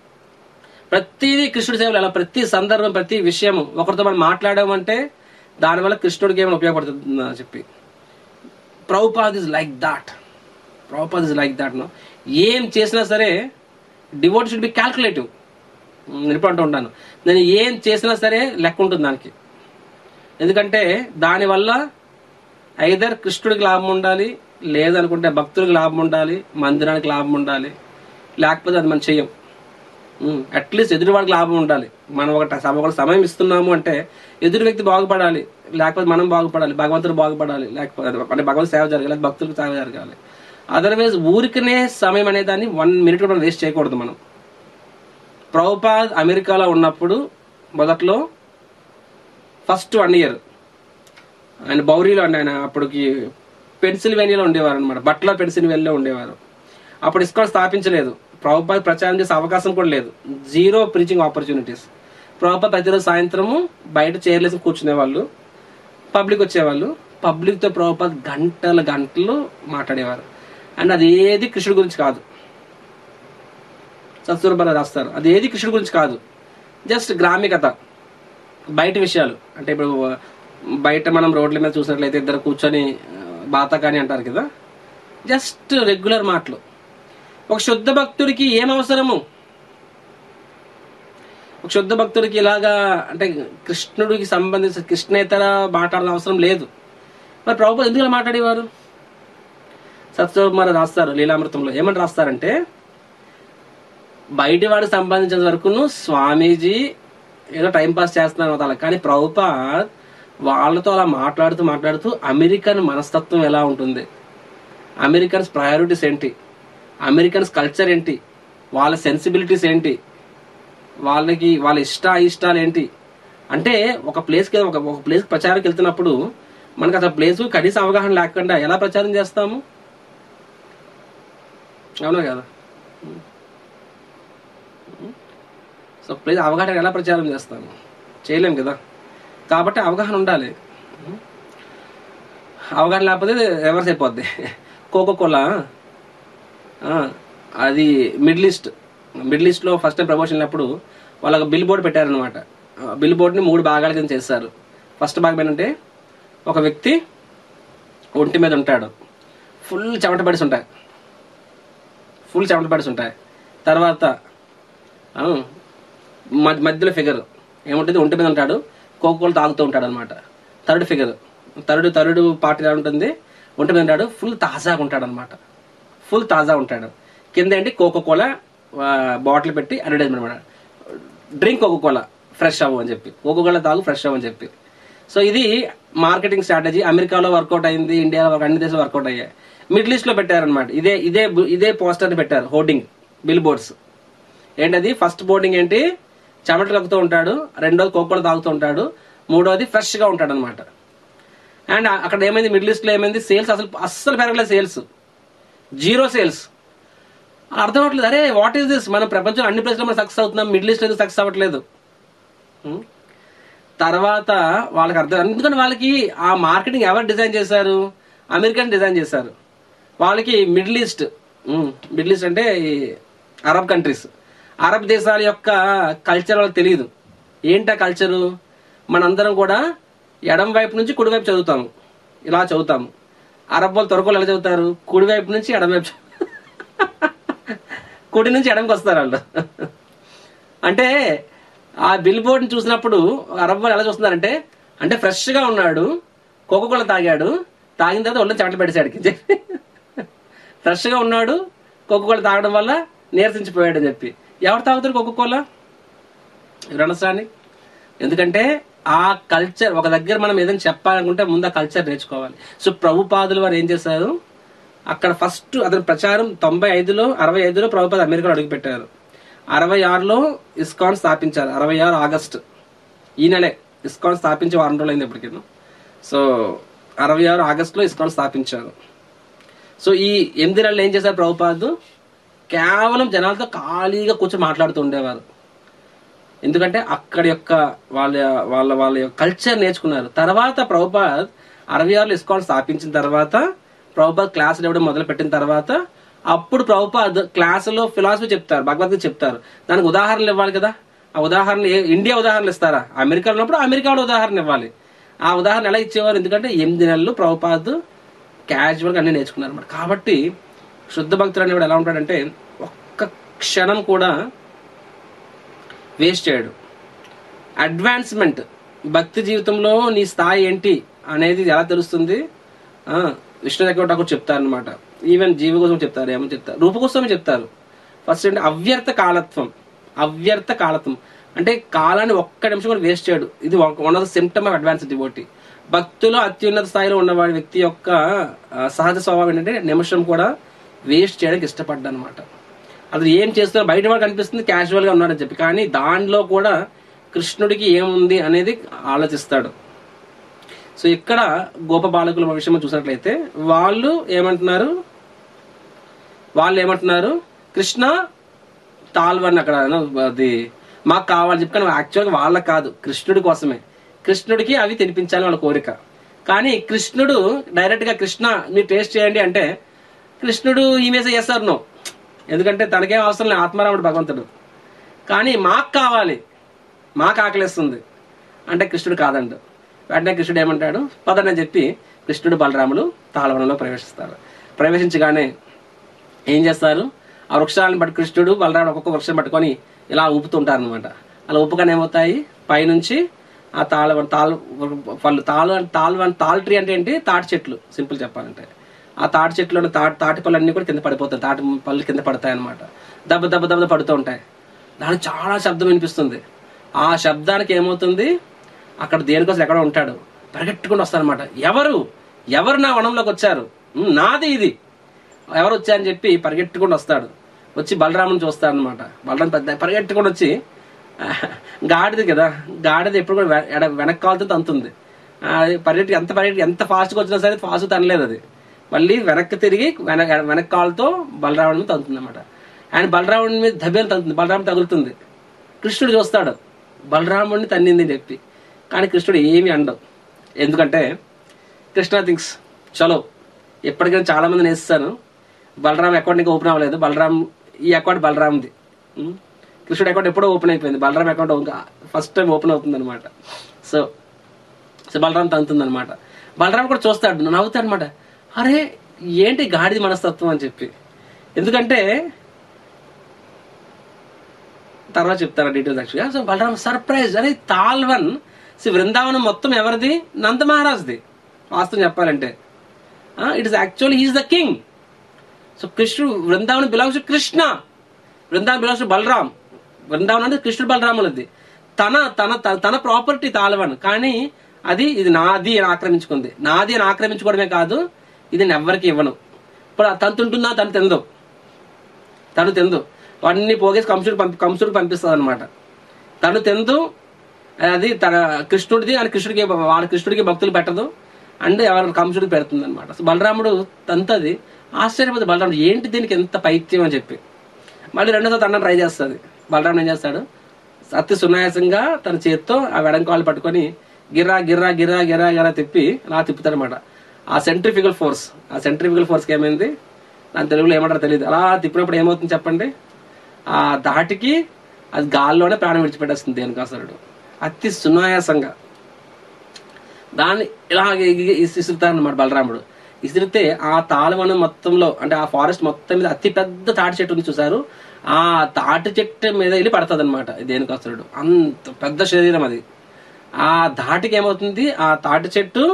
ప్రతిదీ కృష్ణుడి సేవలు ఎలా ప్రతి సందర్భం ప్రతి విషయం ఒకరితో మనం మాట్లాడామంటే దానివల్ల కృష్ణుడికి ఏమైనా ఉపయోగపడుతుంది అని చెప్పి Prabhupad is like that Prabhupad is like that no ఏం చేసినా సరే డివోట్ షుడ్ బి క్యాల్కులేటివ్ నేను ఇప్పుడు అంటూ ఉంటాను నేను ఏం చేసినా సరే లెక్క ఉంటుంది దానికి ఎందుకంటే దానివల్ల ఐదర్ కృష్ణుడికి లాభం ఉండాలి లేదనుకుంటే భక్తుడికి లాభం ఉండాలి మందిరానికి లాభం ఉండాలి లేకపోతే అది మనం చెయ్యం అట్లీస్ట్ ఎదురువాడికి లాభం ఉండాలి మనం ఒక సమ- ఒక సమయం ఇస్తున్నాము అంటే ఎదురు వ్యక్తి బాగుపడాలి లేకపోతే మనం బాగుపడాలి భగవంతుడు బాగుపడాలి లేకపోతే అంటే భగవంతు సేవ జరగాలి లేకపోతే భక్తులకు సేవ జరగాలి అదర్వైజ్ ఊరికనే సమయం అనే దాన్ని వన్ మినిట్ కూడా వేస్ట్ చేయకూడదు మనం ప్రభుపాద్ అమెరికాలో ఉన్నప్పుడు మొదట్లో ఫస్ట్ వన్ ఇయర్ ఆయన బౌరీలో అండి ఆయన అప్పటికి పెన్సిల్వేనియాలో ఉండేవారు అనమాట బట్లర్ పెన్సిల్వేనియాలో ఉండేవారు అప్పుడు ఇస్కాన్ స్థాపించలేదు ప్రభుపాద్ ప్రచారం చేసే అవకాశం కూడా లేదు జీరో ప్రీచింగ్ ఆపర్చునిటీస్ ప్రభుపాద్ ప్రతిరోజు సాయంత్రము బయట చైర్లేసి కూర్చునే వాళ్ళు పబ్లిక్ వచ్చేవాళ్ళు పబ్లిక్ తో ప్రభుపాద్ గంటల గంటలు మాట్లాడేవారు అండ్ అది ఏది కృష్ణుడి గురించి కాదు సత్సూరబల రాస్తారు అది ఏది కృష్ణుడి గురించి కాదు జస్ట్ గ్రామికత బయట విషయాలు అంటే ఇప్పుడు బయట మనం రోడ్ల మీద చూసినట్లయితే ఇద్దరు కూర్చొని ఆ, బాతకాని అంటారు కదా జస్ట్ రెగ్యులర్ మాటలు ఒక శుద్ధ భక్తుడికి ఏం అవసరము ఒక శుద్ధ భక్తుడికి ఇలాగా అంటే కృష్ణుడికి సంబంధించిన కృష్ణేతర మాట్లాడాల్సిన అవసరం లేదు మరి ప్రభుత్వం ఎందుకు ఇలా మాట్లాడేవారు సత్యకుమార్ రాస్తారు లీలామృతంలో ఏమని రాస్తారంటే బయటి వాడికి సంబంధించిన వరకును స్వామీజీ ఏదో టైం పాస్ చేస్తున్నారు అలా కానీ ప్రభుపాద్ వాళ్ళతో అలా మాట్లాడుతూ మాట్లాడుతూ అమెరికన్ మనస్తత్వం ఎలా ఉంటుంది అమెరికన్స్ ప్రయారిటీస్ ఏంటి అమెరికన్స్ కల్చర్ ఏంటి వాళ్ళ సెన్సిబిలిటీస్ ఏంటి వాళ్ళకి వాళ్ళ ఇష్ట ఇష్టాలు ఏంటి అంటే ఒక ప్లేస్కి ఒక ఒక ప్లేస్కి ప్రచారంకి వెళ్తున్నప్పుడు మనకు అసలు ప్లేస్ కనీస అవగాహన లేకుండా ఎలా ప్రచారం చేస్తాము అవునా కదా సో ప్లేస్ అవగాహన ఎలా ప్రచారం చేస్తాము చేయలేం కదా కాబట్టి అవగాహన ఉండాలి అవగాహన లేకపోతే రివర్స్ అయిపోద్ది కోకో కోలా అది మిడిల్ ఈస్ట్ మిడిల్ ఈస్ట్ లో ఫస్ట్ టైం ప్రమోషన్ అయినప్పుడు వాళ్ళకి బిల్ బోర్డు పెట్టారనమాట బిల్ బోర్డుని మూడు భాగాల కింద చేస్తారు ఫస్ట్ భాగం ఏంటంటే ఒక వ్యక్తి ఒంటి మీద ఉంటాడు ఫుల్ చెమట పడిసి ఉంటాయి ఫుల్ చెమట పడిసి ఉంటాయి తర్వాత ఆ, మధ్య- మధ్యలో ఫిగర్ ఏముంటుంది ఒంటి మీద ఉంటాడు కోకోలు తాగుతూ ఉంటాడు అనమాట third figure third third party ఎలా ఉంటుంది ఒంటి మీద ఉంటాడు ఫుల్ తాజాగా ఉంటాడు అనమాట ఫుల్ తాజా ఉంటాడు కింద ఏంటి కోకో కోలా బాటిల్ పెట్టి అడ్వర్టైజ్మెంట్ అనమాట డ్రింక్ కోకో కోలా ఫ్రెష్ అవ్వు అని చెప్పి కోకో కోలా తాగు ఫ్రెష్ అవ్వు అని చెప్పి సో ఇది మార్కెటింగ్ స్ట్రాటజీ అమెరికాలో వర్కౌట్ అయింది ఇండియాలో వర్క్- అన్ని దేశాలు వర్కౌట్ అయ్యాయి మిడిల్ ఈస్ట్ లో పెట్టారనమాట ఇదే ఇదే బు- ఇదే పోస్టర్ పెట్టారు హోర్డింగ్ బిల్ బోర్డ్స్ ఏంటది ఫస్ట్ బోర్డింగ్ ఏంటి చెమట కక్కుతూ ఉంటాడు రెండోది కోకోలు తాగుతూ ఉంటాడు మూడోది ఫ్రెష్ గా ఉంటాడు అనమాట అండ్ అక్కడ ఏమైంది మిడిల్ ఈస్ట్ లో ఏమైంది సేల్స్ అసలు అస్సలు పెరగలేదు సేల్స్ జీరో సేల్స్ అర్థం అవ్వట్లేదు అరే వాట్ ఈస్ దిస్ మన ప్రపంచం అన్ని ప్లేస్లో మనం సక్సెస్ అవుతున్నాం మిడిల్ ఈస్ట్ లో సక్సెస్ అవ్వట్లేదు ఉం? తర్వాత వాళ్ళకి అర్థం ఎందుకంటే వాళ్ళకి ఆ మార్కెటింగ్ ఎవరు డిజైన్ చేశారు అమెరికన్ డిజైన్ చేశారు వాళ్ళకి middle east um, middle east అంటే ఈ అరబ్ కంట్రీస్ అరబ్ దేశాల యొక్క కల్చర్ వాళ్ళకి తెలియదు ఏంటా కల్చరు మనందరం కూడా ఎడం వైపు నుంచి కుడి వైపు చదువుతాము ఇలా చదువుతాము అరబ్ వాళ్ళు తొరకలు ఎలా చదువుతారు కుడి వైపు నుంచి ఎడం వైపు చదువు- కుడి నుంచి ఎడంకి వస్తారు వాళ్ళు అంటే ఆ బిల్ బోర్డ్ని చూసినప్పుడు అరబ్ వాళ్ళు ఎలా చూస్తున్నారంటే అంటే ఫ్రెష్ గా ఉన్నాడు కోకోకోల తాగాడు తాగిన తర్వాత ఒళ్ళు చెమటలు పెట్టేశాడు ఫ్రెష్ గా ఉన్నాడు కోకోకోల తాగడం వల్ల నీరసించిపోయాడు అని చెప్పి ఎవరు తాగుతారు కోకోకోలా రణసాని ఎందుకంటే ఆ కల్చర్ ఒక దగ్గర మనం ఏదైనా చెప్పాలనుకుంటే ముందు ఆ కల్చర్ నేర్చుకోవాలి సో ప్రభుపాదులు వారు ఏం చేశారు అక్కడ ఫస్ట్ అతని ప్రచారం తొంభై ఐదులో అరవై ఐదులో ప్రభుపాద అమెరికాలో అడుగుపెట్టారు అరవై ఆరులో ఇస్కాన్ స్థాపించారు అరవై ఆరు ఆగస్టు ఈ నెలే ఇస్కాన్ స్థాపించి వారం రోజులు అయింది ఇప్పటికి సో అరవై ఆరు ఆగస్టులో ఇస్కాన్ స్థాపించారు సో ఈ ఎనిమిది నెలలు ఏం చేశారు ప్రభుపాదు కేవలం జనాలతో ఖాళీగా కూర్చొని మాట్లాడుతూ ఉండేవారు ఎందుకంటే అక్కడ యొక్క వాళ్ళ వాళ్ళ వాళ్ళ యొక్క కల్చర్ నేర్చుకున్నారు తర్వాత ప్రభుపాద్ అరవై ఆరులో ఇస్కాన్ స్థాపించిన తర్వాత ప్రభుపాద్ క్లాసులు ఇవ్వడం మొదలు పెట్టిన తర్వాత అప్పుడు ప్రభుపాద్ క్లాసులో ఫిలాసఫీ చెప్తారు భగవద్గీత చెప్తారు దానికి ఉదాహరణలు ఇవ్వాలి కదా ఆ ఉదాహరణ ఏ- ఇండియా ఉదాహరణలు ఇస్తారా అమెరికాలో ఉన్నప్పుడు అమెరికాలో ఉదాహరణ ఇవ్వాలి ఆ ఉదాహరణ ఎలా ఇచ్చేవారు ఎందుకంటే ఎనిమిది నెలలు ప్రభుపాద్ క్యాజువల్గా అన్ని నేర్చుకున్నారు అనమాట కాబట్టి శుద్ధ భక్తుడు అనేవాడు ఎలా ఉంటాడంటే ఒక్క క్షణం కూడా వేస్ట్ చేయడు అడ్వాన్స్మెంట్ భక్తి జీవితంలో నీ స్థాయి ఏంటి అనేది ఎలా తెలుస్తుంది ఆ, విష్ణు దగ్గర ఠాకూర్ చెప్తారనమాట ఈవెన్ జీవి కోసం చెప్తారు ఏమో చెప్తారు రూప కోసమే చెప్తారు ఫస్ట్ అంటే అవ్యర్థ కాలత్వం అవ్యర్థ కాలత్వం అంటే కాలాన్ని ఒక్క నిమిషం కూడా వేస్ట్ చేయడు ఇది one of the symptom of advance devotee భక్తులు అత్యున్నత స్థాయిలో ఉన్నవాడి వ్యక్తి యొక్క ఆ, సహజ స్వభావం ఏంటంటే నిమిషం కూడా వేస్ట్ చేయడానికి ఇష్టపడ్డా అనమాట అది ఏం చేస్తున్నా బయట వాళ్ళకి అనిపిస్తుంది క్యాజువల్ గా ఉన్నాడని చెప్పి కానీ దానిలో కూడా కృష్ణుడికి ఏముంది అనేది ఆలోచిస్తాడు సో ఇక్కడ గోప బాలకుల విషయం చూసినట్లయితే వాళ్ళు ఏమంటున్నారు వాళ్ళు ఏమంటున్నారు కృష్ణ తాల్వన్ అక్కడ అది మాకు కావాలి చెప్పి కానీ యాక్చువల్గా వాళ్ళకి కాదు కృష్ణుడి కోసమే కృష్ణుడికి అవి తినిపించాలి వాళ్ళ కోరిక కానీ కృష్ణుడు డైరెక్ట్ గా కృష్ణ మీరు టేస్ట్ చేయండి అంటే కృష్ణుడు ఈమెజ్ చేస్తారు నో ఎందుకంటే తనకేం అవసరం లేదు ఆత్మారాముడు భగవంతుడు కానీ మాకు కావాలి మాకు ఆకలిస్తుంది అంటే కృష్ణుడు కాదండు వెంటనే కృష్ణుడు ఏమంటాడు పదని చెప్పి కృష్ణుడు బలరాములు తాళవనంలో ప్రవేశిస్తారు ప్రవేశించగానే ఏం చేస్తారు ఆ వృక్షాలను బట్టి కృష్ణుడు బలరాముడు ఒక్కొక్క వృక్షం పట్టుకొని ఇలా ఊపుతుంటారు అనమాట అలా ఊపుగానే ఏమవుతాయి పైనుంచి ఆ తాళ తాళ పళ్ళు తాళ తాళ తాళ ట్రీ అంటే ఏంటి తాటి చెట్లు సింపుల్ చెప్పాలంటే ఆ తాటి చెట్లు తాటి తాటి పళ్ళు అన్ని కూడా కింద పడిపోతాయి తాటి పళ్ళు కింద పడతాయి అనమాట దెబ్బ దెబ్బ దెబ్బ పడుతూ ఉంటాయి దానికి చాలా శబ్దం వినిపిస్తుంది ఆ శబ్దానికి ఏమవుతుంది అక్కడ దేనికోసం ఎక్కడ ఉంటాడు పరిగెట్టుకుంటూ వస్తారనమాట ఎవరు ఎవరు నా వనంలోకి వచ్చారు ఉమ్, నాది ఇది ఎవరు వచ్చారని చెప్పి పరిగెట్టుకుంటూ వస్తాడు వచ్చి బలరాముని చూస్తాడనమాట బలరాం పెద్ద పరిగెట్టుకుంటూ వచ్చి ఆ, గాడిది కదా గాడిద ఎప్పుడు కూడా వె- ఎడ- వెనక్కి కాలుతో తంతుంది ఆ, అది పరిగెట్టి ఎంత పరిగెట్టి ఎంత ఫాస్ట్గా వచ్చినా సరే ఫాస్ట్ తనలేదు అది మళ్ళీ వెనక్కి తిరిగి వెనక వెనక్ కాలుతో బలరాముడి మీద తంతుంది అనమాట ఆయన బలరాముడి మీద దెబ్బలు తంతుంది బలరాముడు తగులుతుంది కృష్ణుడు చూస్తాడు బలరాముడిని తన్నింది అని చెప్పి కానీ కృష్ణుడు ఏమి అండవు ఎందుకంటే కృష్ణ థింగ్స్ చలో ఎప్పటికైనా చాలా మంది నేస్తాను బలరాం అకౌంట్ ఇంకా ఓపెన్ అవ్వలేదు బలరాం ఈ అకౌంట్ బలరాంది ఉం? కృష్ణుడు అకౌంట్ ఎప్పుడో ఓపెన్ అయిపోయింది బలరాం అకౌంట్ ఇంకా ఫస్ట్ టైం ఓపెన్ అవుతుంది అనమాట సో సో బలరాం తంతుంది అనమాట బలరాం కూడా చూస్తాడు నవ్వుతాడు అనమాట అరే ఏంటి గాడిది మనస్తత్వం అని చెప్పి ఎందుకంటే తర్వాత చెప్తాను డీటెయిల్స్ యాక్చువల్గా సో బలరాం సర్ప్రైజ్ అరే తాల్వన్ సో బృందావనం మొత్తం ఎవరిది నంద మహారాజ్ది వాస్తవం చెప్పాలంటే it is actually is the king so కృష్ణుడు Brindavanam belongs to Krishna Brindavanam belongs to Balaram Brindavanam అంటే కృష్ణుడు బలరాములది తన తన తన- తన ప్రాపర్టీ తాళవన్ కానీ అది ఇది నాది అని ఆక్రమించుకుంది నాది అని ఆక్రమించుకోవడమే కాదు ఇది నేను ఎవ్వరికి ఇవ్వను ఇప్పుడు తను తింటుందా తను తిందు తను తిందు వాటిని పోగేసి కంసుడు పంపి కంసుడికి పంపిస్తుంది అనమాట తను తిందు అది తన కృష్ణుడిది అని కృష్ణుడికి వాళ్ళ కృష్ణుడికి భక్తులు పెట్టదు అండ్ ఎవరు కంసుడికి పెడుతుంది అనమాట సో బలరాముడు తంతది ఆశ్చర్యపోతుంది బలరాముడు ఏంటి దీనికి ఎంత పైత్యం అని చెప్పి మళ్ళీ రెండోసారి తన ట్రై చేస్తుంది బలరాముడు ఏం చేస్తాడు అతి సునాయాసంగా తన చేత్తో ఆ వెడంకాలు పట్టుకొని గిర్రా గిర్రా గిర్రా గిర్రా గిర్రా తిప్పి అలా తిప్పుతాడు అనమాట ఆ సెంట్రిఫికల్ ఫోర్స్ ఆ సెంట్రిఫికల్ ఫోర్స్కి ఏమైంది దాని తెలుగులో ఏమంటారో తెలియదు అలా తిప్పినప్పుడు ఏమవుతుంది చెప్పండి ఆ దాటికి అది గాల్లోనే ప్రాణం విడిచిపెట్టేస్తుంది దేనికాసరుడు అతి సునాయాసంగా దాన్ని ఇలాగే ఇసురుతాడు అనమాట బలరాముడు ఇసిరితే ఆ తాళవనం మొత్తంలో అంటే ఆ ఫారెస్ట్ మొత్తం మీద అతి పెద్ద తాటి చెట్టు ఉంది చూసారు ఆ తాటి చెట్టు మీద వెళ్ళి పడుతుంది అనమాట దేనికాసురుడు అంత పెద్ద శరీరం అది ఆ ధాటికి ఏమవుతుంది ఆ తాటి చెట్టు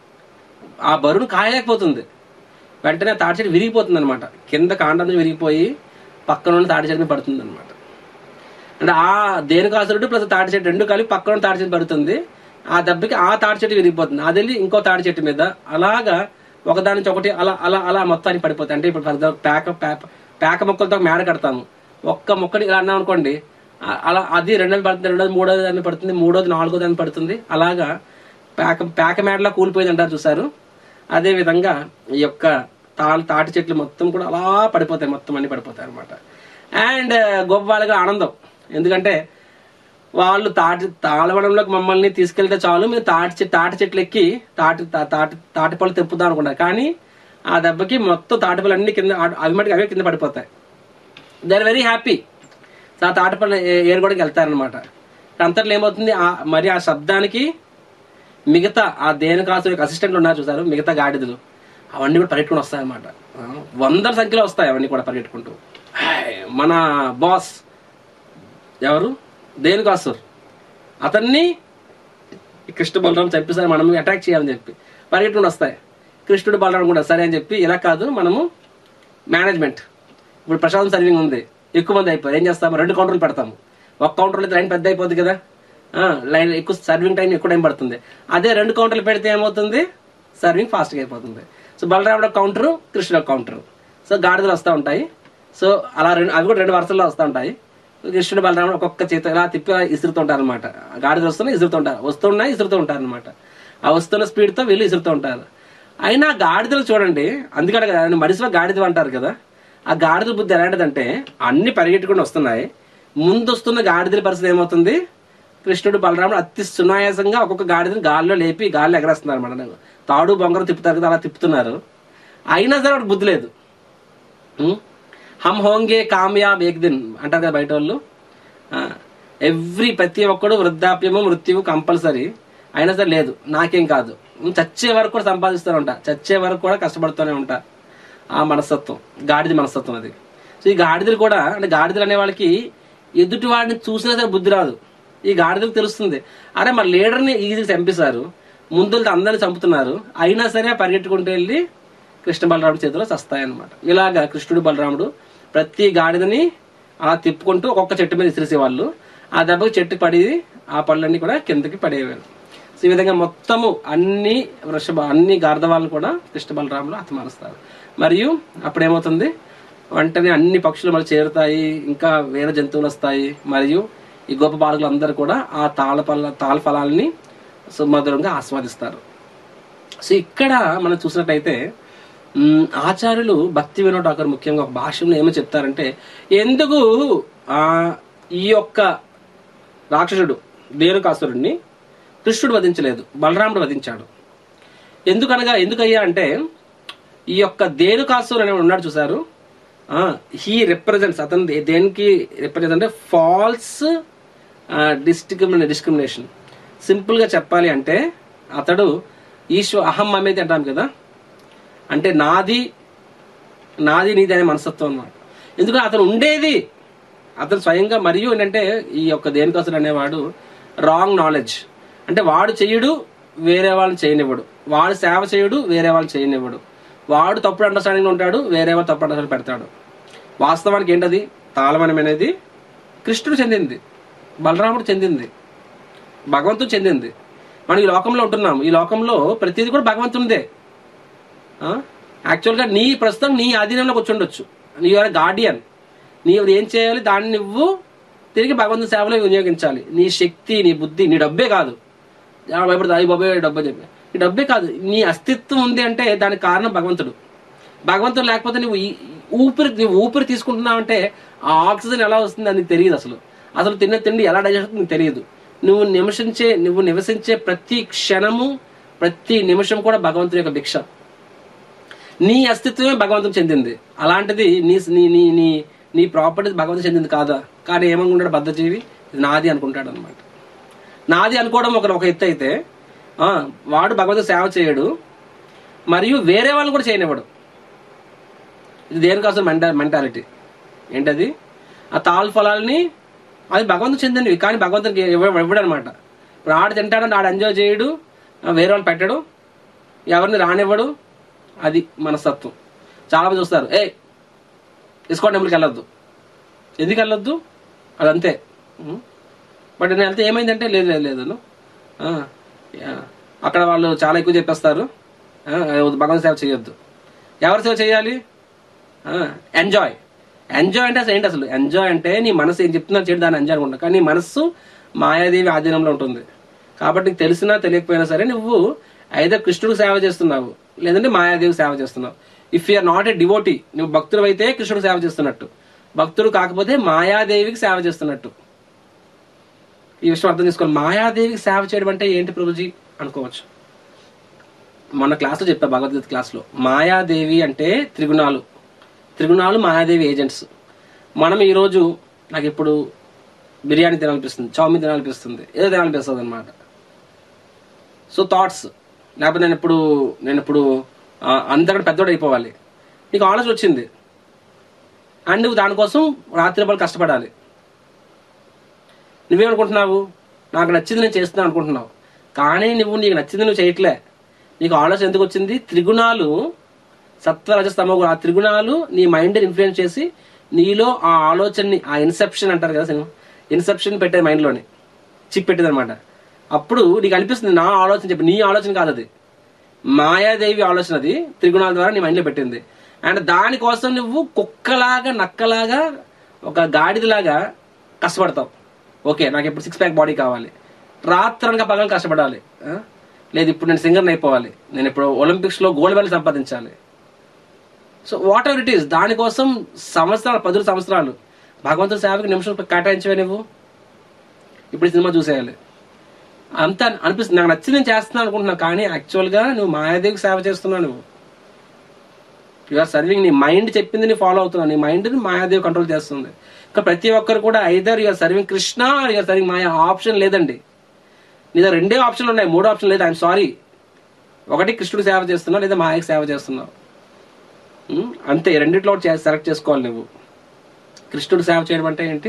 ఆ బరువును కాయలేకపోతుంది వెంటనే ఆ తాటి చెట్టు విరిగిపోతుంది అనమాట కింద కాండం నుంచి విరిగిపోయి పక్కన ఉన్న తాటి చెట్టు మీద పడుతుంది అనమాట అంటే ఆ దేనికాసురుడు ప్లస్ తాటి చెట్టు రెండు కలిపి పక్కన ఉన్న తాటి చెట్టు పడుతుంది ఆ దెబ్బకి ఆ తాటి చెట్టు విరిగిపోతుంది అది వెళ్ళి ఇంకో తాటి చెట్టు మీద అలాగా ఒకదాని నుంచి ఒకటి అలా అలా అలా మొత్తానికి పడిపోతాయి అంటే ఇప్పుడు ఫర్ ఎగ్జాంపుల్ పేక పేక పేక మొక్కలతో మేడ కడతాము ఒక్క మొక్కని ఇలా అన్నాం అనుకోండి ఆ- అలా అది రెండోది పడుతుంది రెండోది మూడోది దాన్ని పడుతుంది మూడోది నాలుగోది దాన్ని పడుతుంది అలాగా పేక పేక మేడలా కూలిపోయింది అంటారు చూసారు అదే విధంగా ఈ యొక్క తాళ తాటి చెట్లు మొత్తం కూడా అలా పడిపోతాయి మొత్తం అన్ని పడిపోతాయి అనమాట అండ్ గొప్ప వాళ్ళగా ఆనందం ఎందుకంటే వాళ్ళు తాటి తాళవడంలోకి మమ్మల్ని తీసుకెళ్తే చాలు మేము తాటి చె- తాటి చెట్లు ఎక్కి తాటి తా- తాటి తాటి పళ్ళు తెప్పుదాం అనుకున్నారు కానీ ఆ దెబ్బకి మొత్తం తాటి పళ్ళు అన్ని కింద ఆ- అవి మటుకు అవే కింద పడిపోతాయి దే ఆర్ వెరీ హ్యాపీ ఆ తాటి పళ్ళు ఏ- ఏరుకోవడానికి వెళ్తారనమాట అంతట్లో ఏమవుతుంది ఆ మరి ఆ శబ్దానికి మిగతా ఆ దేనికాసు యొక్క అసిస్టెంట్లు ఉన్నారు చూసారు మిగతా గాడిదలు అవన్నీ కూడా పరిగెట్టుకుని వస్తాయన్నమాట ఆ, వందల సంఖ్యలో వస్తాయి అవన్నీ కూడా పరిగెట్టుకుంటూ హాయ్, మన బాస్ ఎవరు దేనికాసుర్ అతన్ని ఈ కృష్ణ బలరాం చంపేసారి మనం అటాక్ చేయాలని చెప్పి పరిగెట్టుకుని వస్తాయి కృష్ణుడు బలరాం కూడా సరే అని చెప్పి ఇలా కాదు మనము మేనేజ్మెంట్ ఇప్పుడు ప్రశాంత్ సర్వింగ్ ఉంది ఎక్కువ మంది అయిపోయి ఏం చేస్తాము రెండు కౌంటర్లు పెడతాము ఒక కౌంటర్లో లైన్ పెద్ద అయిపోద్ది కదా ఆ, లైన్ ఎక్కువ సర్వింగ్ టైం ఎక్కువ టైం పడుతుంది అదే రెండు కౌంటర్లు పెడితే ఏమవుతుంది సర్వింగ్ ఫాస్ట్గా అయిపోతుంది సో బలరాముడు కౌంటర్ కృష్ణుడు కౌంటర్ సో గాడిదలు వస్తూ ఉంటాయి సో అలా రెండు అవి కూడా రెండు వరుసల్లో వస్తూ ఉంటాయి కృష్ణుడు బలరాముడు ఒక్కొక్క చేత ఇలా తిప్పి ఇలా ఇసురుతుంటారు అనమాట గాడిదలు వస్తున్నాయి ఇసురుతుంటారు వస్తున్నాయి ఇసురుతూ ఉంటారు అనమాట ఆ వస్తున్న స్పీడ్తో వీళ్ళు ఇసురుతూ ఉంటారు అయినా గాడిదలు చూడండి అందుకనే కదా మడిసిలో గాడిద అంటారు కదా ఆ గాడిదల బుద్ధి ఎలాంటిదంటే అన్ని పరిగెట్టుకుని వస్తున్నాయి ముందు వస్తున్న గాడిదల పరిస్థితి ఏమవుతుంది కృష్ణుడు బలరాముడు అతి సునాయాసంగా ఒక్కొక్క గాడిదని గాల్లో లేపి గాల్లో ఎగరేస్తున్నారు అనమాట తాడు బొంగరం తిప్పుతారు కదా అలా తిప్పుతున్నారు అయినా సరే వాడికి బుద్ధి లేదు ఉం? హమ్ హోంగే కామయాబ్ ఏక్ దిన్ అంటారు కదా బయట వాళ్ళు ఎవ్రీ ప్రతి ఒక్కడు వృద్ధాప్యము మృత్యువు కంపల్సరీ అయినా సరే లేదు నాకేం కాదు ఉం, చచ్చే వరకు కూడా సంపాదిస్తూనే ఉంటా చచ్చే వరకు కూడా కష్టపడుతూనే ఉంటా ఆ మనస్తత్వం గాడిద మనస్తత్వం అది సో ఈ గాడిదలు కూడా అంటే గాడిదలు అనే వాళ్ళకి ఎదుటి వాడిని చూసినా సరే బుద్ధి రాదు ఈ గాడిదలకు తెలుస్తుంది అరే మరి లీడర్ని ఈజీగా చంపేశారు ముందు అందరిని చంపుతున్నారు అయినా సరే పరిగెట్టుకుంటూ వెళ్ళి కృష్ణ బలరాముడి చేతిలో చస్తాయన్నమాట ఇలాగా కృష్ణుడు బలరాముడు ప్రతి గాడిదని అలా తిప్పుకుంటూ ఒక్కొక్క చెట్టు మీద విసిరేసేవాళ్ళు ఆ దెబ్బకి చెట్టు పడి ఆ పళ్ళన్నీ కూడా కిందకి పడేవారు సో ఈ విధంగా మొత్తము అన్ని వృషభ అన్ని గార్ధవాలను కూడా కృష్ణ బలరాములు హతమారుస్తారు మరియు అప్పుడు ఏమవుతుంది వెంటనే అన్ని పక్షులు మళ్ళీ చేరుతాయి ఇంకా వేరే జంతువులు వస్తాయి మరియు ఈ గొప్ప బాలకులు అందరూ కూడా ఆ తాళ పళ్ళ తాళ ఫలాల్ని సుమధురంగా ఆస్వాదిస్తారు సో ఇక్కడ మనం చూసినట్టయితే మ్, ఆచార్యులు భక్తి వినోద్ ఠాకూర్ ముఖ్యంగా ఒక భాష్యంలో ఏమో చెప్తారంటే ఎందుకు ఆ ఈ యొక్క రాక్షసుడు దేనుకాసురుడిని కృష్ణుడు వధించలేదు బలరాముడు వధించాడు ఎందుకనగా ఎందుకయ్యా అంటే ఈ యొక్క దేనుకాసురు అనే ఉన్నాడు చూసారు హీ రిప్రజెంట్స్ అతను దే- దేనికి రిప్రజెంట్ అంటే ఫాల్స్ డిస్క్రిమినే డిస్క్రిమినేషన్ సింపుల్ గా చెప్పాలి అంటే అతడు ఈశ్వ అహం అనేది అంటాం కదా అంటే నాది నాది నీది అనే మనస్తత్వం అన్నమాట ఎందుకంటే అతను ఉండేది అతను స్వయంగా మరియు ఏంటంటే ఈ యొక్క దేనికోసం అనేవాడు రాంగ్ నాలెడ్జ్ అంటే వాడు చెయ్యడు వేరే వాళ్ళని చేయనివ్వడు వాడు సేవ చేయుడు వేరే వాళ్ళని చేయనివ్వడు వాడు తప్పుడు అండర్స్టాండింగ్ ఉంటాడు వేరే వాళ్ళు తప్పుడు అండర్స్టాండింగ్ పెడతాడు వాస్తవానికి ఏంటది తాళమనం అనేది కృష్ణుడు చెందింది బలరాముడు చెందింది భగవంతుడు చెందింది మనం ఈ లోకంలో ఉంటున్నాం ఈ లోకంలో ప్రతిదీ కూడా భగవంతునిదే ఆ? యాక్చువల్గా నీ ప్రస్తుతం నీ అధీనంలోకి వచ్చి ఉండొచ్చు నీ ఆర్ గార్డియన్ నీవు ఏం చేయాలి దాన్ని నువ్వు తిరిగి భగవంతుని సేవలో వినియోగించాలి నీ శక్తి నీ బుద్ధి నీ డబ్బే కాదు ఆ, భయపడదు అయ్యి బాబే డబ్బే చెప్పి ఈ డబ్బే కాదు నీ అస్తిత్వం ఉంది అంటే దానికి కారణం భగవంతుడు భగవంతుడు లేకపోతే నువ్వు ఈ- ఊపిరి నువ్వు ఊపిరి తీసుకుంటున్నావంటే ఆ ఆక్సిజన్ ఎలా వస్తుంది అని నీకు తెలియదు అసలు అసలు తిన్న తిండి ఎలా డైజెస్ట్ అవుతుంది నీకు తెలియదు నువ్వు నివసించే నువ్వు నివసించే ప్రతి క్షణము ప్రతి నిమిషం కూడా భగవంతుని యొక్క భిక్ష నీ అస్తిత్వమే భగవంతుని చెందింది అలాంటిది నీ నీ నీ నీ నీ ప్రాపర్టీ భగవంతుని చెందింది కాదా కానీ ఏమనుకుంటాడు బద్ధజీవి ఇది నాది అనుకుంటాడు అనమాట నాది అనుకోవడం ఒక ఒక ఎత్తు అయితే ఆ, వాడు భగవంతుడు సేవ చేయడు మరియు వేరే వాళ్ళని కూడా చేయనివ్వడు ఇది దేనికోసం మెంటా మెంటాలిటీ ఏంటది ఆ తాల్ ఫలాల్ని అది భగవంతుడు చెందినవి కానీ భగవంతుడికి ఇవ్వ- ఇవ్వడు అనమాట ఇప్పుడు ఆడు తింటాడు ఆడు ఎంజాయ్ చేయడు ఆ, వేరే వాళ్ళు పెట్టడు ఎవరిని రానివ్వడు అది మనస్తత్వం చాలా మంది చూస్తారు ఏ ఇస్కాన్ టెంపుల్కి వెళ్ళొద్దు ఎందుకు వెళ్ళొద్దు అదంతే ఉం. బట్ నేను వెళ్తే ఏమైందంటే లేదు లేదు లేదు ఆ, యా. అక్కడ వాళ్ళు చాలా ఎక్కువ చెప్పేస్తారు ఆ, భగవంతు సేవ చేయొద్దు ఎవరి సేవ చేయాలి ఎంజాయ్ ఎంజాయ్ అంటే అసలు ఏంటి అసలు ఎంజాయ్ అంటే నీ మనసు ఏం చెప్తున్నా చేయడం దాన్ని ఎంజాయ్ అనుకుంటా కానీ నీ మనస్సు మాయాదేవి ఆధీనంలో ఉంటుంది కాబట్టి నీకు తెలిసినా తెలియకపోయినా సరే నువ్వు అయితే కృష్ణుడికి సేవ చేస్తున్నావు లేదంటే మాయాదేవికి సేవ చేస్తున్నావు if you're not a devotee నువ్వు భక్తుడు అయితే కృష్ణుడికి సేవ చేస్తున్నట్టు భక్తుడు కాకపోతే మాయాదేవికి సేవ చేస్తున్నట్టు ఈ విషయం అర్థం చేసుకోవాలి మాయాదేవికి సేవ చేయడం అంటే ఏంటి ప్రభుజీ అనుకోవచ్చు మొన్న క్లాస్లో చెప్పా భగవద్గీత క్లాస్లో మాయాదేవి అంటే త్రిగుణాలు త్రిగుణాలు మాయాదేవి ఏజెంట్స్ మనం ఈరోజు నాకు ఇప్పుడు బిర్యానీ తినాలనిపిస్తుంది చౌమీన్ తినాలనిపిస్తుంది ఏదో తినాలనిపిస్తుంది అనమాట సో థాట్స్ లేకపోతే నేను ఇప్పుడు నేను ఇప్పుడు ఆ, అంతకంటే పెద్దోడు అయిపోవాలి నీకు ఆలోచన వచ్చింది అండ్ నువ్వు దానికోసం రాత్రి పలు కష్టపడాలి నువ్వేమనుకుంటున్నావు నాకు నచ్చింది నేను చేస్తున్నాను అనుకుంటున్నావు కానీ నువ్వు నీకు నచ్చింది నువ్వు చేయట్లే నీకు ఆలోచన ఎందుకు వచ్చింది త్రిగుణాలు సత్వ రజస్తమో ఆ త్రిగుణాలు నీ మైండ్ ఇన్ఫ్లుయెన్స్ చేసి నీలో ఆ ఆలోచనని ఆ ఇన్సెప్షన్ అంటారు కదా సినిమా ఇన్సెప్షన్ పెట్టేది మైండ్లోని చిప్ పెట్టేది అనమాట అప్పుడు నీకు అనిపిస్తుంది నా ఆలోచన చెప్పి నీ ఆలోచన కాదు అది మాయాదేవి ఆలోచన అది త్రిగుణాల ద్వారా నీ మైండ్లో పెట్టింది అండ్ దానికోసం నువ్వు కుక్కలాగా నక్కలాగా ఒక గాడిదలాగా కష్టపడతావు ఓకే నాకు ఇప్పుడు సిక్స్ ప్యాక్ బాడీ కావాలి రాత్రనగా పగలు కష్టపడాలి ఆ? లేదు ఇప్పుడు నేను సింగర్ని అయిపోవాలి నేను ఇప్పుడు ఒలింపిక్స్లో గోల్డ్ మెడల్ సంపాదించాలి so whatever it is దానికోసం సంవత్సరాలు పదులు సంవత్సరాలు భగవంతుడి సేవకి నిమిషం కేటాయించవే నువ్వు ఇప్పుడు ఈ సినిమా చూసేయాలి అంత అనిపిస్తుంది నాకు నచ్చి నేను చేస్తున్నాను అనుకుంటున్నాను కానీ యాక్చువల్గా నువ్వు మాయాదేవికి సేవ చేస్తున్నావు నువ్వు యు ఆర్ సర్వింగ్ నీ మైండ్ చెప్పింది నీ ఫాలో అవుతున్నావు నీ మైండ్ మాయాదేవి కంట్రోల్ చేస్తుంది ఇంకా ప్రతి ఒక్కరు కూడా either you're serving Krishna you're serving Maya option లేదండి నీ దగ్గర రెండే ఆప్షన్లు ఉన్నాయి మూడో ఆప్షన్ లేదు ఐఎమ్ సారీ ఒకటి కృష్ణుడికి సేవ చేస్తున్నావు లేదా మాయకి సేవ చేస్తున్నావు ఉం? అంతే ఈ రెండిట్లో ఒకటి సెలెక్ట్ చేసుకోవాలి నువ్వు కృష్ణుడు సేవ చేయడం అంటే ఏంటి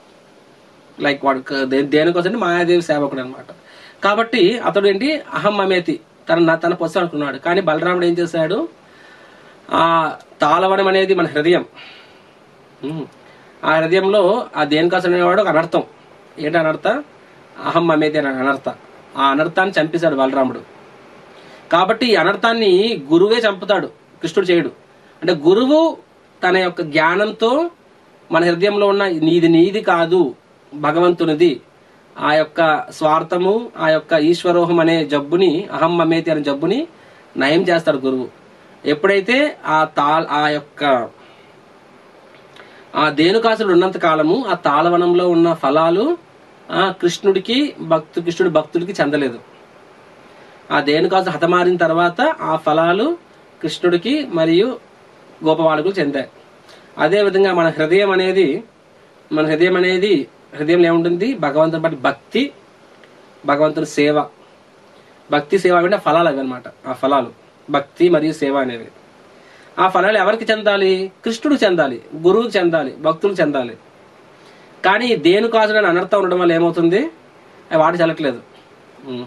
లైక్ వాడు క- దే- దేనికోసం అంటే మాయాదేవి సేవకుడు అనమాట కాబట్టి అతడు ఏంటి అహం మమేతి తన తన పొస్సు అనుకున్నాడు కానీ బలరాముడు ఏం చేశాడు ఆ తాళవడం అనేది మన హృదయం ఉం. ఆ హృదయంలో ఆ దేనికోసం అనేవాడు ఒక అనర్థం ఏంటి అనర్థ అహం మమేతి అని అనర్థ ఆ అనర్థాన్ని చంపేశాడు బలరాముడు కాబట్టి ఈ అనర్థాన్ని గురువే చంపుతాడు కృష్ణుడు చేయడు అంటే గురువు తన యొక్క జ్ఞానంతో మన హృదయంలో ఉన్న నీది నీది కాదు భగవంతునిది ఆ యొక్క స్వార్థము ఆ యొక్క ఈశ్వరోహం అనే జబ్బుని అహం మమేతి అనే జబ్బుని నయం చేస్తాడు గురువు ఎప్పుడైతే ఆ తా ఆ యొక్క ఆ దేనుకాసుడు ఉన్నంత కాలము ఆ తాళవనంలో ఉన్న ఫలాలు ఆ కృష్ణుడికి భక్తు కృష్ణుడి భక్తుడికి చెందలేదు ఆ దేనుకాసు హతమారిన తర్వాత ఆ ఫలాలు కృష్ణుడికి మరియు గోపబాలకులు చెందాయి అదే విధంగా మన హృదయం అనేది మన హృదయం అనేది హృదయంలో ఏముంటుంది భగవంతుని బట్టి భక్తి భగవంతుని సేవ భక్తి సేవ అంటే ఫలాలు అవి అనమాట ఆ ఫలాలు భక్తి మరియు సేవ అనేవి ఆ ఫలాలు ఎవరికి చెందాలి కృష్ణుడికి చెందాలి గురువుకి చెందాలి భక్తులకు చెందాలి కానీ దేని కాసుడని అనర్థం ఉండడం వల్ల ఏమవుతుంది అవి వాటి చెల్లట్లేదు ఉం.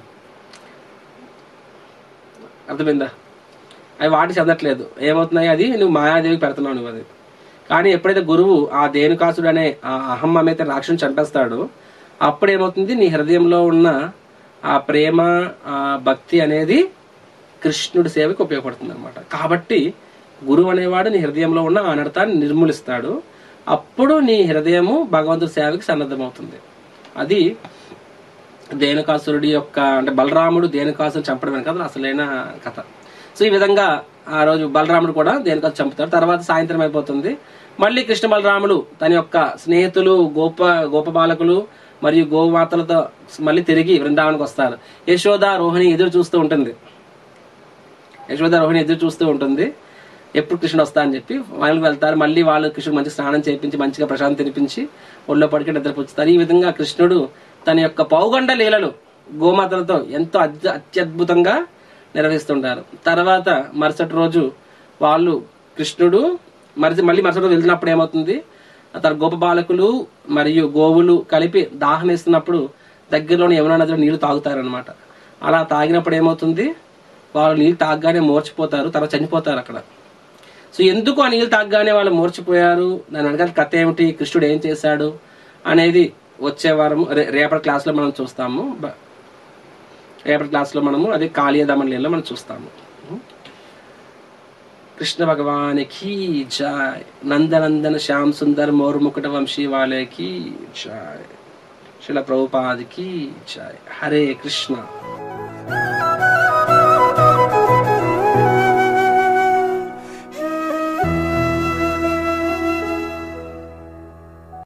అర్థమైందా అవి వాటి చెందట్లేదు ఏమవుతున్నాయి అది నువ్వు మాయాదేవికి పెడుతున్నావు నువ్వు అది కానీ ఎప్పుడైతే గురువు ఆ దేనుకాసుడు అనే ఆ అహం అయితే రాక్షసుని చంపేస్తాడో అప్పుడు ఏమవుతుంది నీ హృదయంలో ఉన్న ఆ ప్రేమ ఆ భక్తి అనేది కృష్ణుడి సేవకి ఉపయోగపడుతుంది అనమాట కాబట్టి గురువు అనేవాడు నీ హృదయంలో ఉన్న ఆ అనర్థాన్ని నిర్మూలిస్తాడు అప్పుడు నీ హృదయము భగవంతుడి సేవకి సన్నద్ధమవుతుంది అది దేనుకాసురుడి యొక్క అంటే బలరాముడు దేనుకాసురు చంపడం వెనక అసలైన కథ సో ఈ విధంగా ఆ రోజు బలరాముడు కూడా దేనికాసు చంపుతాడు తర్వాత సాయంత్రం అయిపోతుంది మళ్ళీ కృష్ణ బలరాముడు తన యొక్క స్నేహితులు గోప గోప బాలకులు మరియు గోమాతలతో మళ్ళీ తిరిగి బృందావనకు వస్తారు యశోద రోహిణి ఎదురు చూస్తూ ఉంటుంది యశోద రోహిణి ఎదురు చూస్తూ ఉంటుంది ఎప్పుడు కృష్ణుడు వస్తా అని చెప్పి వాళ్ళకి వెళ్తారు మళ్ళీ వాళ్ళు కృష్ణుడు మంచి స్నానం చేయించి మంచిగా ప్రశాంతం తినిపించి ఒళ్ళో పడికి నిద్రపుచ్చుతారు ఈ విధంగా కృష్ణుడు తన యొక్క పౌగండ లీలలు గోమాతలతో ఎంతో అత్య అత్యద్భుతంగా నిర్వహిస్తుంటారు తర్వాత మరుసటి రోజు వాళ్ళు కృష్ణుడు మరిచి మళ్ళీ మరుసటి రోజు వెళ్తున్నప్పుడు ఏమవుతుంది తన గోప బాలకులు మరియు గోవులు కలిపి దాహం వేస్తున్నప్పుడు దగ్గరలోని యమునా నదిలో నీళ్లు తాగుతారనమాట అలా తాగినప్పుడు ఏమవుతుంది వాళ్ళు నీళ్ళు తాగగానే మోర్చిపోతారు తర్వాత చనిపోతారు అక్కడ సో ఎందుకు ఆ నీళ్ళు తాగగానే వాళ్ళు మూర్చిపోయారు దాని వెనకాల కథ ఏమిటి కృష్ణుడు ఏం చేశాడు అనేది వచ్చే వారం రే- రేపటి క్లాస్లో మనం చూస్తాము బ- రేపటి క్లాస్లో మనము అది కాళీయదమన్ లీలలో మనం చూస్తాము కృష్ణ భగవానికి జాయ్ నందనందన శ్యామ్ సుందర్ మోర్ ముకుట వంశీ వాళ్ళకి జాయ్ శిల ప్రభుపాదికి జాయ్ హరే కృష్ణ